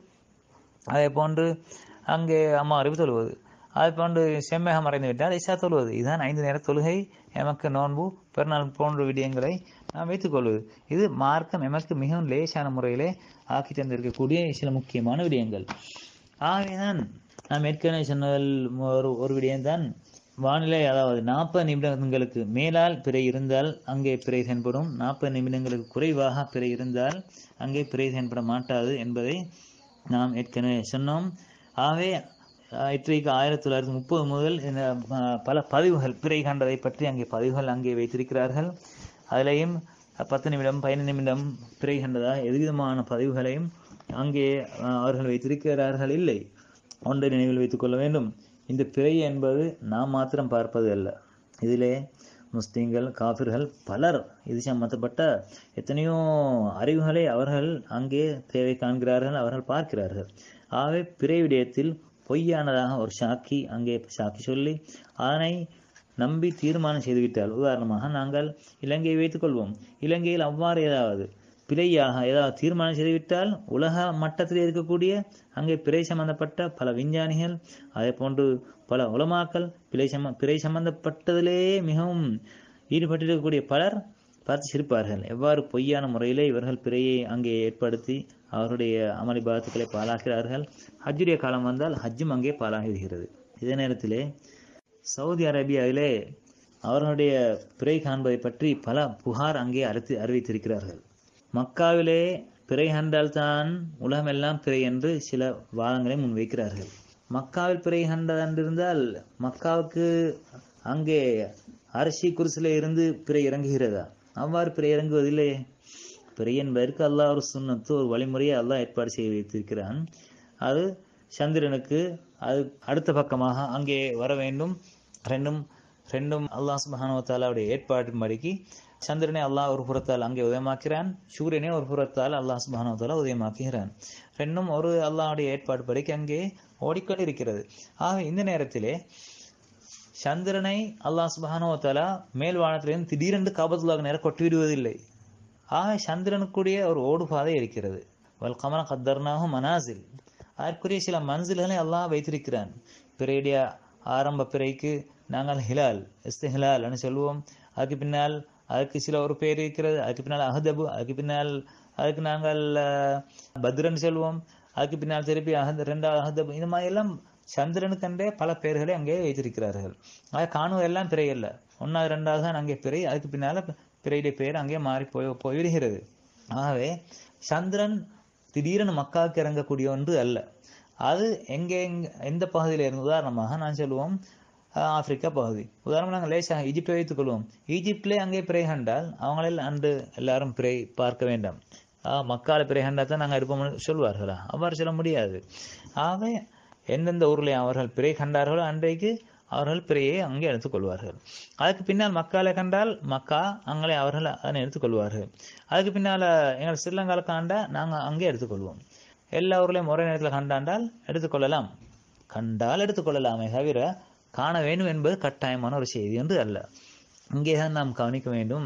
அதே போன்று அங்கே அம்மா அறிவு தொழுவது அதே போன்று செம்மகம் மறைந்து விட்டால் இஷா தொழுவது இதுதான் ஐந்து நேர தொழுகை எமக்கு நோன்பு பெருநாள் போன்ற விடயங்களை நாம் வைத்துக்கொள்வது இது மார்க்கம் எமக்கு மிகவும் லேசான முறையிலே ஆக்கி தந்திருக்கக்கூடிய சில முக்கியமான விடயங்கள் ஆகவேதான் நாம் ஏற்கனவே சொன்னதில் ஒரு ஒரு விடயம்தான் வானிலை அதாவது நாற்பது நிமிடங்களுக்கு மேலால் பிறை இருந்தால் அங்கே பிறை தென்படும் நாற்பது நிமிடங்களுக்கு குறைவாக பிறை இருந்தால் அங்கே பிறை தென்பட மாட்டாது என்பதை நாம் ஏற்கனவே சொன்னோம் ஆகவே அஹ், இன்றைக்கு ஆயிரத்தி தொள்ளாயிரத்தி முப்பது முதல் இந்த அஹ், பல பதிவுகள் பிறை கண்டதை பற்றி அங்கே பதிவுகள் அங்கே வைத்திருக்கிறார்கள் அதிலேயும் பத்து நிமிடம் பதினைந்து நிமிடம் பிறை கண்டதாக எதுவிதமான பதிவுகளையும் அங்கே அஹ், அவர்கள் வைத்திருக்கிறார்கள் இல்லை ஒன்றை நினைவில் வைத்துக் கொள்ள வேண்டும் இந்த பிறை என்பது நாம் மாத்திரம் பார்ப்பது அல்ல இதிலே முஸ்லிம்கள் காபிர்கள் பலர் இது சம்பந்தப்பட்ட எத்தனையோ அறிவுகளை அவர்கள் அங்கே தேவை காண்கிறார்கள் அவர்கள் பார்க்கிறார்கள் ஆகவே பிறை விடயத்தில் பொய்யானதாக ஒரு சாக்கி அங்கே சாக்கி சொல்லி அதனை நம்பி தீர்மானம் செய்துவிட்டால் உதாரணமாக நாங்கள் இலங்கையை வைத்துக்கொள்வோம் இலங்கையில் அவ்வாறு ஏதாவது பிழையாக ஏதாவது தீர்மானம் செய்துவிட்டால் உலக மட்டத்தில் இருக்கக்கூடிய அங்கே பிறை சம்பந்தப்பட்ட பல விஞ்ஞானிகள் அதே போன்று பல உலமாக்கள் பிழை சம்ம பிறை சம்பந்தப்பட்டதிலே மிகவும் ஈடுபட்டிருக்கக்கூடிய பலர் பார்த்து சிரிப்பார்கள் எவ்வாறு பொய்யான முறையிலே இவர்கள் பிறையை அங்கே ஏற்படுத்தி அவருடைய அமளி பாதத்துக்களை பாலாக்கிறார்கள் ஹஜ்ஜுடைய காலம் வந்தால் ஹஜ்ஜும் அங்கே பாலாகி விடுகிறது இதே நேரத்திலே சவுதி அரேபியாவிலே அவர்களுடைய பிறை காண்பதை பற்றி பல புகார் அங்கே அறித்து அறிவித்திருக்கிறார்கள் மக்காவிலே பிறை கண்டால்தான் உலகமெல்லாம் பிறை என்று சில வாதங்களை முன்வைக்கிறார்கள் மக்காவில் பிறை கண்டதென்றிருந்தால் மக்காவுக்கு அங்கே அரிசி குருசில இருந்து பிறை இறங்குகிறதா அவ்வாறு பிறை இறங்குவதில்லையே பிறை என்பதற்கு அல்லாஹ் ஒரு சுண்ணத்து ஒரு வழிமுறையை அல்லாஹ் ஏற்பாடு செய்து வைத்திருக்கிறான் அது சந்திரனுக்கு அது அடுத்த பக்கமாக அங்கே வர வேண்டும் ரெண்டும் ரெண்டும் அல்லாஹ் சுபஹானுவத்தாலாவுடைய ஏற்பாட்டின்படிக்கு சந்திரனை அல்லாஹ் ஒரு புறத்தால் அங்கே உதயமாக்கிறான் சூரியனை ஒரு புறத்தால் அல்லாஹ் சுபஹானுவத்தாலா உதயமாக்குகிறான் ரெண்டும் ஒரு அல்லாஹ்வுடைய ஏற்பாடு படிக்கு அங்கே ஓடிக்கொண்டிருக்கிறது ஆக இந்த நேரத்திலே சந்திரனை அல்லாஹ் சுபஹானோ தலா மேல் வானத்திலிருந்து திடீரென்று காபத்துல்லாக நேரம் கொட்டி விடுவதில்லை ஆக சந்திரனுக்குரிய ஒரு ஓடுபாதை இருக்கிறது வல் கமல கத்தர்னாகும் மனாசில் அதற்குரிய சில மன்சில்களை அல்லாஹ் வைத்திருக்கிறான் பிறையுடைய ஆரம்ப பிறைக்கு நாங்கள் ஹிலால் இஸ்திஹிலால்னு சொல்லுவோம் அதுக்கு பின்னால் அதுக்கு சில ஒரு பேர் இருக்கிறது அதுக்கு பின்னால் அஹதபு அதுக்கு பின்னால் அதுக்கு நாங்கள் பத்ரன் சொல்லுவோம் அதுக்கு பின்னால் திருப்பி அஹத் ரெண்டாவது அஹதபு இந்த மாதிரி எல்லாம் சந்திரனுக்கென்றே பல பெயர்களை அங்கே வைத்திருக்கிறார்கள் அது காணுவது எல்லாம் பிறை அல்ல ஒன்றாவது ரெண்டாவது தான் அங்கே பிறை அதுக்கு பின்னால் பிறையுடைய பெயர் அங்கே மாறி போய் போய்விடுகிறது ஆகவே சந்திரன் திடீரென மக்காவுக்கு இறங்கக்கூடிய ஒன்று அல்ல அது எங்கே எந்த பகுதியில் இருந்து உதாரணமாக நான் சொல்லுவோம் ஆப்பிரிக்கா பகுதி உதாரணமாக நாங்கள் லேசாக ஈஜிப்டை வைத்துக் கொள்வோம் ஈஜிப்டிலே அங்கே பிறை கண்டால் அவங்களில் அன்று எல்லாரும் பிறை பார்க்க வேண்டாம் மக்கால பிறை கண்டா தான் நாங்கள் இருப்போம்னு சொல்வார்களா அவ்வாறு சொல்ல முடியாது ஆகவே எந்தெந்த ஊரில் அவர்கள் பிறை கண்டார்களோ அன்றைக்கு அவர்கள் பிறையை அங்கே எடுத்துக்கொள்வார்கள் அதுக்கு பின்னால் மக்காலை கண்டால் மக்கா அங்கே அவர்கள் அதனை எடுத்துக்கொள்வார்கள் அதுக்கு பின்னால் எங்கள் ஸ்ரீலங்காவில் காண்டா நாங்கள் அங்கே எடுத்துக்கொள்வோம் எல்லா ஊர்லேயும் ஒரே நேரத்தில் கண்டாண்டால் எடுத்துக்கொள்ளலாம் கண்டால் எடுத்துக்கொள்ளலாமே தவிர காண வேண்டும் என்பது கட்டாயமான ஒரு செய்தி என்று அல்ல இங்கே தான் நாம் கவனிக்க வேண்டும்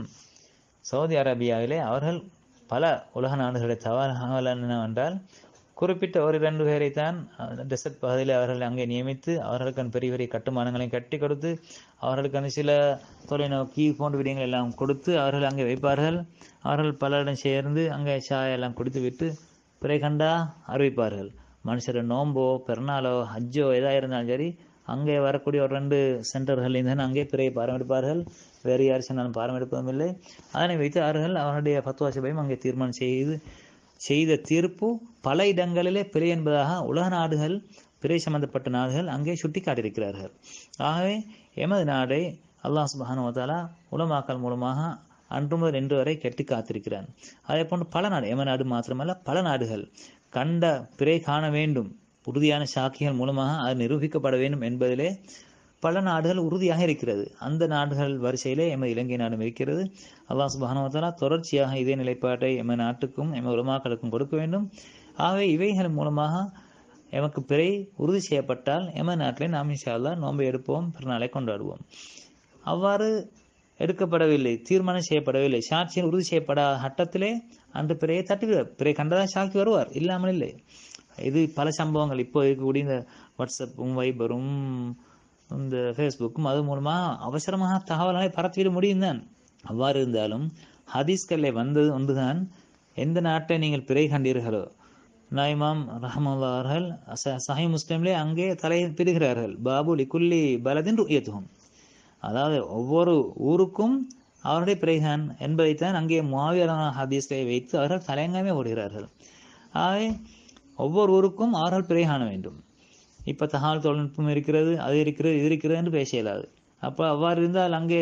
சவுதி அரேபியாவிலே அவர்கள் பல உலக நாடுகளை தவறாக என்னவென்றால் குறிப்பிட்ட ஒரு இரண்டு பேரை தான் டெசர்ட் பகுதியில் அவர்கள் அங்கே நியமித்து அவர்களுக்கான பெரிய பெரிய கட்டுமானங்களை கட்டி கொடுத்து அவர்களுக்கான சில தொலைநோக்கி போன்ற விடயங்கள் எல்லாம் கொடுத்து அவர்கள் அங்கே வைப்பார்கள் அவர்கள் பலரிடம் சேர்ந்து அங்கே சாய் எல்லாம் கொடுத்து விட்டு பிறை கண்டா அறிவிப்பார்கள் மனுஷர் நோம்போ பிறநாளோ ஹஜ்ஜோ எதாக இருந்தாலும் சரி அங்கே வரக்கூடிய ஒரு ரெண்டு சென்டர்களில் தான் அங்கே பிறையை பாரமெடுப்பார்கள் வேறு யார் சொன்னாலும் பாரமெடுப்பதும் இல்லை அதனை வைத்து அவர்கள் அவர்களுடைய பத்துவா சபையும் அங்கே தீர்மானம் செய்து செய்த தீர்ப்பு பல இடங்களிலே பிறை என்பதாக உலக நாடுகள் பிறை சம்பந்தப்பட்ட நாடுகள் அங்கே சுட்டி காட்டியிருக்கிறார்கள் ஆகவே எமது நாடை அல்லாஹ் சுபஹானுவத்தாலா உலமாக்கல் மூலமாக அன்று முதல் இன்று வரை கெட்டி காத்திருக்கிறான் அதே போன்று பல நாடு எம நாடு மாத்திரமல்ல பல நாடுகள் கண்ட பிறை காண வேண்டும் உறுதியான சாக்கிகள் மூலமாக அது நிரூபிக்கப்பட வேண்டும் என்பதிலே பல நாடுகள் உறுதியாக இருக்கிறது அந்த நாடுகள் வரிசையிலே எமது இலங்கை நாடும் இருக்கிறது அல்லாஹ் சுபானுவத்தாலா தொடர்ச்சியாக இதே நிலைப்பாட்டை எமது நாட்டுக்கும் எமது உலமாக்களுக்கும் கொடுக்க வேண்டும் ஆகவே இவைகள் மூலமாக எமக்கு பிறை உறுதி செய்யப்பட்டால் எமது நாட்டிலே நாம் இன்ஷால்லா நோன்பை எடுப்போம் பிறநாளை கொண்டாடுவோம் அவ்வாறு எடுக்கப்படவில்லை தீர்மானம் செய்யப்படவில்லை சாட்சியம் உறுதி செய்யப்படாத சட்டத்திலே அன்று பிறையை தட்டி பிறை கண்டதா சாட்சி வருவார் இல்லாமல் இல்லை இது பல சம்பவங்கள் இப்போ இருக்கக்கூடிய இந்த வாட்ஸ்அப்பும் வைபரும் இந்த ஃபேஸ்புக்கும் அது மூலமாக அவசரமாக தகவல்களை பரத்திவிட முடியும் தான் அவ்வாறு இருந்தாலும் ஹதீஸ்களில் வந்தது ஒன்றுதான் எந்த நாட்டை நீங்கள் பிறை கண்டீர்களோ நாய்மாம் ரஹமுல்லா அவர்கள் சஹி முஸ்லிம்லே அங்கே தலையை பிரிகிறார்கள் பாபு லிக்குல்லி பலதின் ருயத்துகும் அதாவது ஒவ்வொரு ஊருக்கும் அவருடைய பிறைதான் என்பதைத்தான் அங்கே மாவியலான ஹதீஸ்களை வைத்து அவர்கள் தலையங்கமே ஓடுகிறார்கள் ஆகவே ஒவ்வொரு ஊருக்கும் அவர்கள் பிறை காண வேண்டும் இப்போ தகவல் தொழில்நுட்பம் இருக்கிறது அது இருக்கிறது இது இருக்கிறது என்று பேச இயலாது அப்போ அவ்வாறு இருந்தால் அங்கே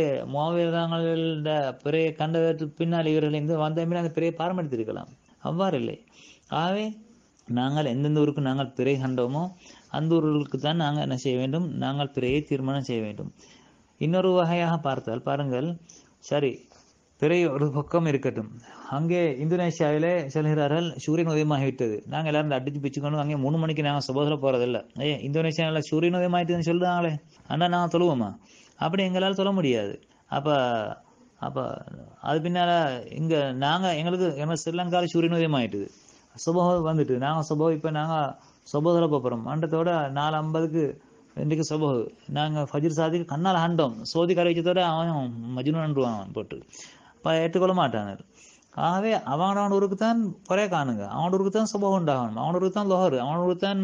மாவீரங்கள பிறையை கண்டதற்கு பின்னால் இவர்கள் இந்த வந்த அந்த பிறையை பாரம்பரியத்திருக்கலாம் அவ்வாறு இல்லை ஆகவே நாங்கள் எந்தெந்த ஊருக்கு நாங்கள் பிறை கண்டோமோ அந்த ஊர்களுக்கு தான் நாங்கள் என்ன செய்ய வேண்டும் நாங்கள் பிறையை தீர்மானம் செய்ய வேண்டும் இன்னொரு வகையாக பார்த்தால் பாருங்கள் சரி பிறை ஒரு பக்கம் இருக்கட்டும் அங்கே இந்தோனேஷியாவிலே சொல்கிறார்கள் சூரியன் உதயமாகிவிட்டது நாங்கள் எல்லாரும் அடிச்சு பிச்சுக்கொண்டு அங்கே மூணு மணிக்கு நாங்கள் சுபோதில் போகிறதில்ல ஏ இந்தோனேஷியாவில் சூரியன் உதயமாயிட்டுன்னு சொல்லுவாங்களே ஆனால் நாங்கள் தொழுவோமா அப்படி எங்களால் சொல்ல முடியாது அப்போ அப்போ அது பின்னால் இங்கே நாங்கள் எங்களுக்கு எங்கள் ஸ்ரீலங்காவில் சூரியன் உதயமாயிட்டுது சுபோ வந்துட்டு நாங்கள் சுபோ இப்போ நாங்கள் சுபோதில் போகிறோம் மண்டத்தோட நாலு ஐம்பதுக்கு இன்றைக்கு சுபோ நாங்கள் ஃபஜிர் சாதிக்கு கண்ணால் ஆண்டோம் சோதி கரைச்சதோட அவன் மஜ்னு அன்றுவான் போட்டு இப்போ ஏற்றுக்கொள்ள மாட்டானர் ஆகவே அவனவன் ஊருக்கு தான் குறைய காணுங்க அவன் ஊருக்கு தான் சுபம் உண்டாகணும் அவன் ஊருக்கு தான் லோஹர் அவன் ஊருக்கு தான்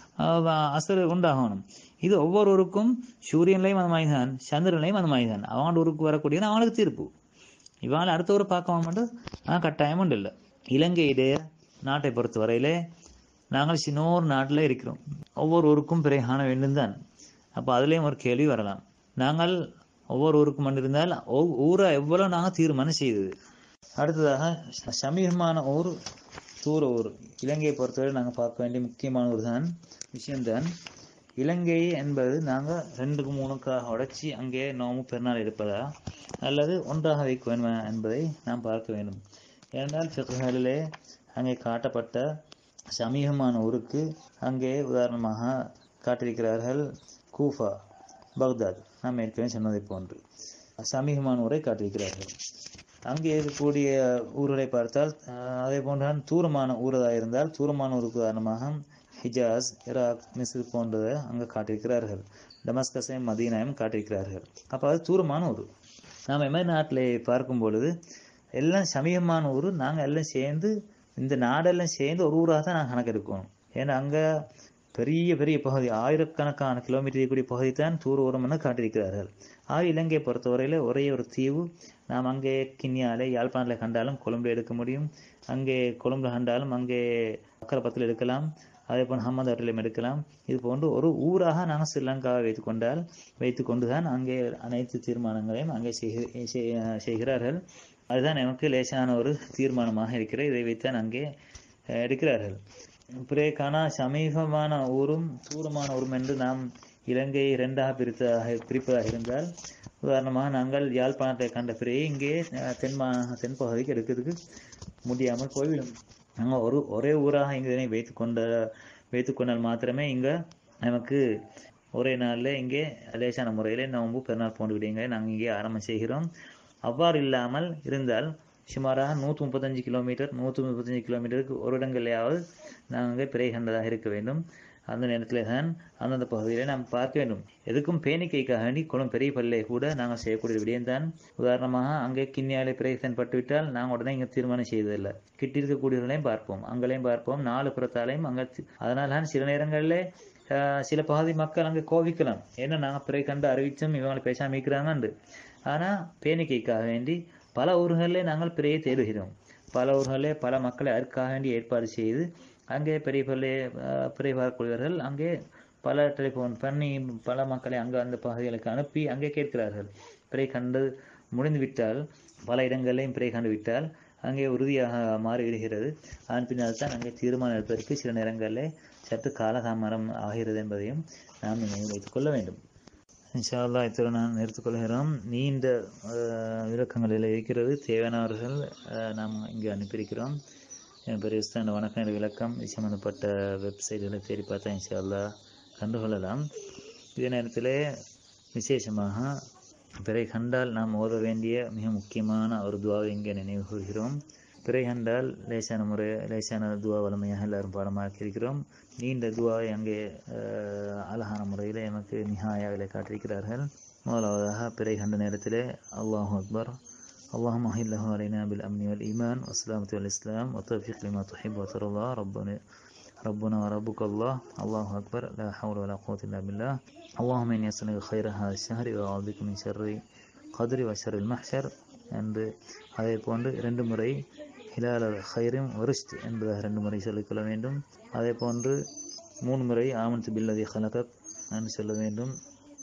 அசர் உண்டாகணும் இது ஒவ்வொருவருக்கும் சூரியன்லையும் அந்த மாதிரி தான் சந்திரன்லையும் அந்த மாதிரி தான் அவன் ஊருக்கு வரக்கூடியது அவனுக்கு தீர்ப்பு இவனால் அடுத்த ஊரை பார்க்க மட்டும் ஆனால் கட்டாயம் உண்டு இல்லை இலங்கையிலே நாட்டை பொறுத்த வரையிலே நாங்கள் சின்னோர் நாட்டில் இருக்கிறோம் ஒவ்வொரு ஊருக்கும் பிறை காண வேண்டும் தான் அப்போ அதுலேயும் ஒரு கேள்வி வரலாம் நாங்கள் ஒவ்வொரு ஊருக்கும் இருந்தால் ஊரை எவ்வளோ நாங்கள் தீர்மானம் செய்தது அடுத்ததாக சமீபமான ஊர் தூர ஊர் இலங்கையை பொறுத்தவரை நாங்கள் பார்க்க வேண்டிய முக்கியமான ஊர் தான் விஷயம்தான் இலங்கை என்பது நாங்கள் ரெண்டுக்கு மூணுக்காக உடைச்சி அங்கே நோம்பு பெருநாள் எடுப்பதா அல்லது ஒன்றாக வைக்க வேண்டுமா என்பதை நாம் பார்க்க வேண்டும் ஏனென்றால் பிறகுகளிலே அங்கே காட்டப்பட்ட சமீபமான ஊருக்கு அங்கே உதாரணமாக காட்டியிருக்கிறார்கள் கூஃபா பக்தாத் நாம் ஏற்கனவே சொன்னதை போன்று சமீபமான ஊரை காட்டியிருக்கிறார்கள் அங்கே இருக்கக்கூடிய ஊர்களை பார்த்தால் அஹ், அதே போன்றான் தூரமான ஊரதாக இருந்தால் தூரமான ஊருக்கு உதாரணமாக ஹிஜாஸ் இராக் மிஸ்ர் போன்றதை அங்கே காட்டியிருக்கிறார்கள் டமஸ்கஸையும் மதீனாவையும் காட்டியிருக்கிறார்கள் அப்போ அது தூரமான ஊர் நாம் எமது நாட்டில் பார்க்கும் பொழுது எல்லாம் சமீபமான ஊர் நாங்கள் எல்லாம் சேர்ந்து இந்த நாடெல்லாம் சேர்ந்து ஒரு ஊராக தான் நாங்கள் கணக்கெடுக்கணும் ஏன்னா அங்கே பெரிய பெரிய பகுதி ஆயிரக்கணக்கான கிலோமீட்டர் இருக்கக்கூடிய பகுதி தான் தூர் ஓரம்னு காட்டியிருக்கிறார்கள் ஆக இலங்கையை பொறுத்தவரையில் ஒரே ஒரு தீவு நாம் அங்கே கிண்ணியாலே யாழ்ப்பாணத்தில் கண்டாலும் கொழும்புல எடுக்க முடியும் அங்கே கொழும்புல கண்டாலும் அங்கே அக்கரப்பத்தில் எடுக்கலாம் அதே போல் ஹம்மதாட்டிலும் எடுக்கலாம் இது போன்று ஒரு ஊராக நாங்கள் ஸ்ரீலங்காவை வைத்து கொண்டால் வைத்து கொண்டு தான் அங்கே அனைத்து தீர்மானங்களையும் அங்கே செய்க- செய்- செய்கிறார்கள் அதுதான் எனக்கு லேசான ஒரு தீர்மானமாக இருக்கிறது இதை வைத்தான் அங்கே அஹ், எடுக்கிறார்கள் பிறகு காணா சமீபமான ஊரும் தூரமான ஊரும் என்று நாம் இலங்கையை இரண்டாக பிரித்ததாக பிரிப்பதாக இருந்தால் உதாரணமாக நாங்கள் யாழ்ப்பாணத்தை கண்ட பிறகு இங்கே அஹ், தென்மா தென்பகுதிக்கு எடுக்கிறதுக்கு முடியாமல் போய்விடும் நாங்கள் ஒரு ஒரே ஊராக இங்கே இதனை வைத்து கொண்ட வைத்து கொண்டால் மாத்திரமே இங்கே நமக்கு ஒரே நாளில் இங்கே லேசான முறையில் நோன்பு பெருநாள் போன்ற விடயங்களை நாங்கள் இங்கே ஆரம்பம் செய்கிறோம் அவ்வாறு இல்லாமல் இருந்தால் சுமாராக நூற்றி முப்பத்தஞ்சு கிலோமீட்டர் நூற்றி முப்பத்தஞ்சு கிலோமீட்டருக்கு ஒரு இடங்களையாவது நாங்கள் பிறை கண்டதாக இருக்க வேண்டும் அந்த நேரத்தில் தான் அந்தந்த பகுதியில் நாம் பார்க்க வேண்டும் எதுக்கும் பேணிக்கைக்காக வேண்டி குளம் பெரிய பல்லை கூட நாங்கள் செய்யக்கூடிய விடயம்தான் உதாரணமாக அங்கே கிண்ணியாலே பிறை பட்டுவிட்டால் நாங்கள் உடனே இங்கே தீர்மானம் செய்வதில்லை கிட்டி இருக்கக்கூடியவர்களையும் பார்ப்போம் அங்களையும் பார்ப்போம் நாலு புறத்தாலையும் அங்கே அதனால் தான் சில நேரங்களில் ஆஹ், சில பகுதி மக்கள் அங்கே கோவிக்கலாம் ஏன்னா நாங்கள் பிறை கண்டு அறிவிச்சும் இவங்களை பேசாமல் இருக்கிறாங்கண்டு ஆனால் பேணிக்கைக்காக வேண்டி பல ஊர்களிலே நாங்கள் பிறையை தேடுகிறோம் பல ஊர்களிலே பல மக்களை அதற்காக வேண்டி ஏற்பாடு செய்து அங்கே பெரிய பெரிய ஆஹ், பிறை பார்க்கக்கூடியவர்கள் அங்கே பல டெலிஃபோன் பண்ணி பல மக்களை அங்கே அந்த பகுதிகளுக்கு அனுப்பி அங்கே கேட்கிறார்கள் பிறை கண்டு முடிந்து விட்டால் பல இடங்களிலையும் பிறை கண்டு விட்டால் அங்கே உறுதியாக மாறிவிடுகிறது அதன் பின்னால் தான் அங்கே தீர்மானம் எடுப்பதற்கு சில நேரங்களில் சற்று காலதாமரம் ஆகிறது என்பதையும் நாம் நினைவில் வைத்துக் கொள்ள வேண்டும் இன்ஷா அல்லாஹ் இத்துடன் நான் நிறுத்திக்கொள்கிறோம் நீண்ட அஹ், விளக்கங்களில் இருக்கிறது தேவையானவர்கள் அஹ், நாம் இங்கே அனுப்பியிருக்கிறோம் என் பெரிய உஸ்தான வணக்கம் என்ற விளக்கம் இது சம்மந்தப்பட்ட வெப்சைட்களை தேடி பார்த்தா இன்ஷா அல்லாஹ் கண்டுகொள்ளலாம் இதே நேரத்தில் விசேஷமாக பிறை கண்டால் நாம் ஓத வேண்டிய மிக முக்கியமான ஒரு துவாவை இங்கே நினைவு கூறுகிறோம் பிறை கண்டால் லேசான முறை லேசான துவா வலிமையாக எல்லாரும் பாடமாக்கி இருக்கிறோம் நீண்ட துவாவை அங்கே அஹ், அழகான முறையில் எமக்கு நிஹாயாவில் காட்டியிருக்கிறார்கள் முதலாவதாக பிறை கண்ட நேரத்தில் அல்லாஹு அக்பர் اللهم أهله علينا بالأمن والإيمان والسلامة والإسلام والتوفيق لما تحب وترضى ربنا ربنا وربك الله الله أكبر لا حول ولا قوة إلا بالله اللهم إني أسألك خير هذا الشهر وأعوذ بك من شر قدر وشر المحشر என்று அதே போன்று இரண்டு முறை ஹிலால் ஹைரும் வருஷ்ட் என்பதாக ரெண்டு முறை சொல்லிக்கொள்ள வேண்டும் அதே போன்று மூணு முறை ஆமன்து பில்லதி ஹலகத் என்று சொல்ல வேண்டும்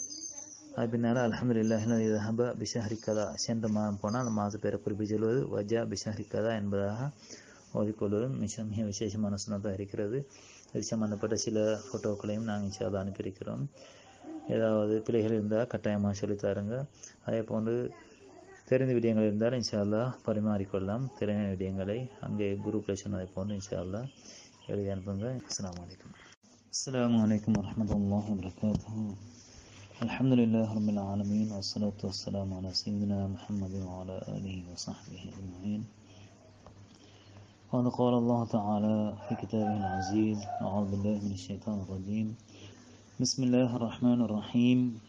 அது பின்னால் அல்ஹம்துலில்லாஹ் இல்லதி தஹப பிஷஹரி கதா சென்ற மாதம் போனால் அந்த மாத பேரை குறிப்பிட்டு சொல்வது வஜா பிஷஹரி கதா என்பதாக ஓதிக்கொள்வது மிக மிக விசேஷமான சுனதாக இருக்கிறது இது சம்பந்தப்பட்ட சில ஃபோட்டோக்களையும் நாங்கள் இன்ஷால்லா அனுப்பியிருக்கிறோம் ஏதாவது பிள்ளைகள் இருந்தால் கட்டாயமாக சொல்லித் தாருங்க அதே போன்று தெரிந்த விடயங்கள் இருந்தால் இன்ஷால்லா பரிமாறிக்கொள்ளலாம் தெரிந்த விடயங்களை அங்கே குரூப்பில் சொன்னதை போன்று இன்ஷால்லா எழுதி அனுப்புங்க அஸ்ஸலாமு அலைக்கும் அஸ்ஸலாமு அலைக்கும் வரஹ்மத்துல்லாஹி வபரகாத்துஹு الحمد لله رب العالمين والصلاة والسلام على سيدنا محمد وعلى آله وصحبه أجمعين وقد قال الله تعالى في كتابه العزيز أعوذ بالله من الشيطان الرجيم بسم الله الرحمن الرحيم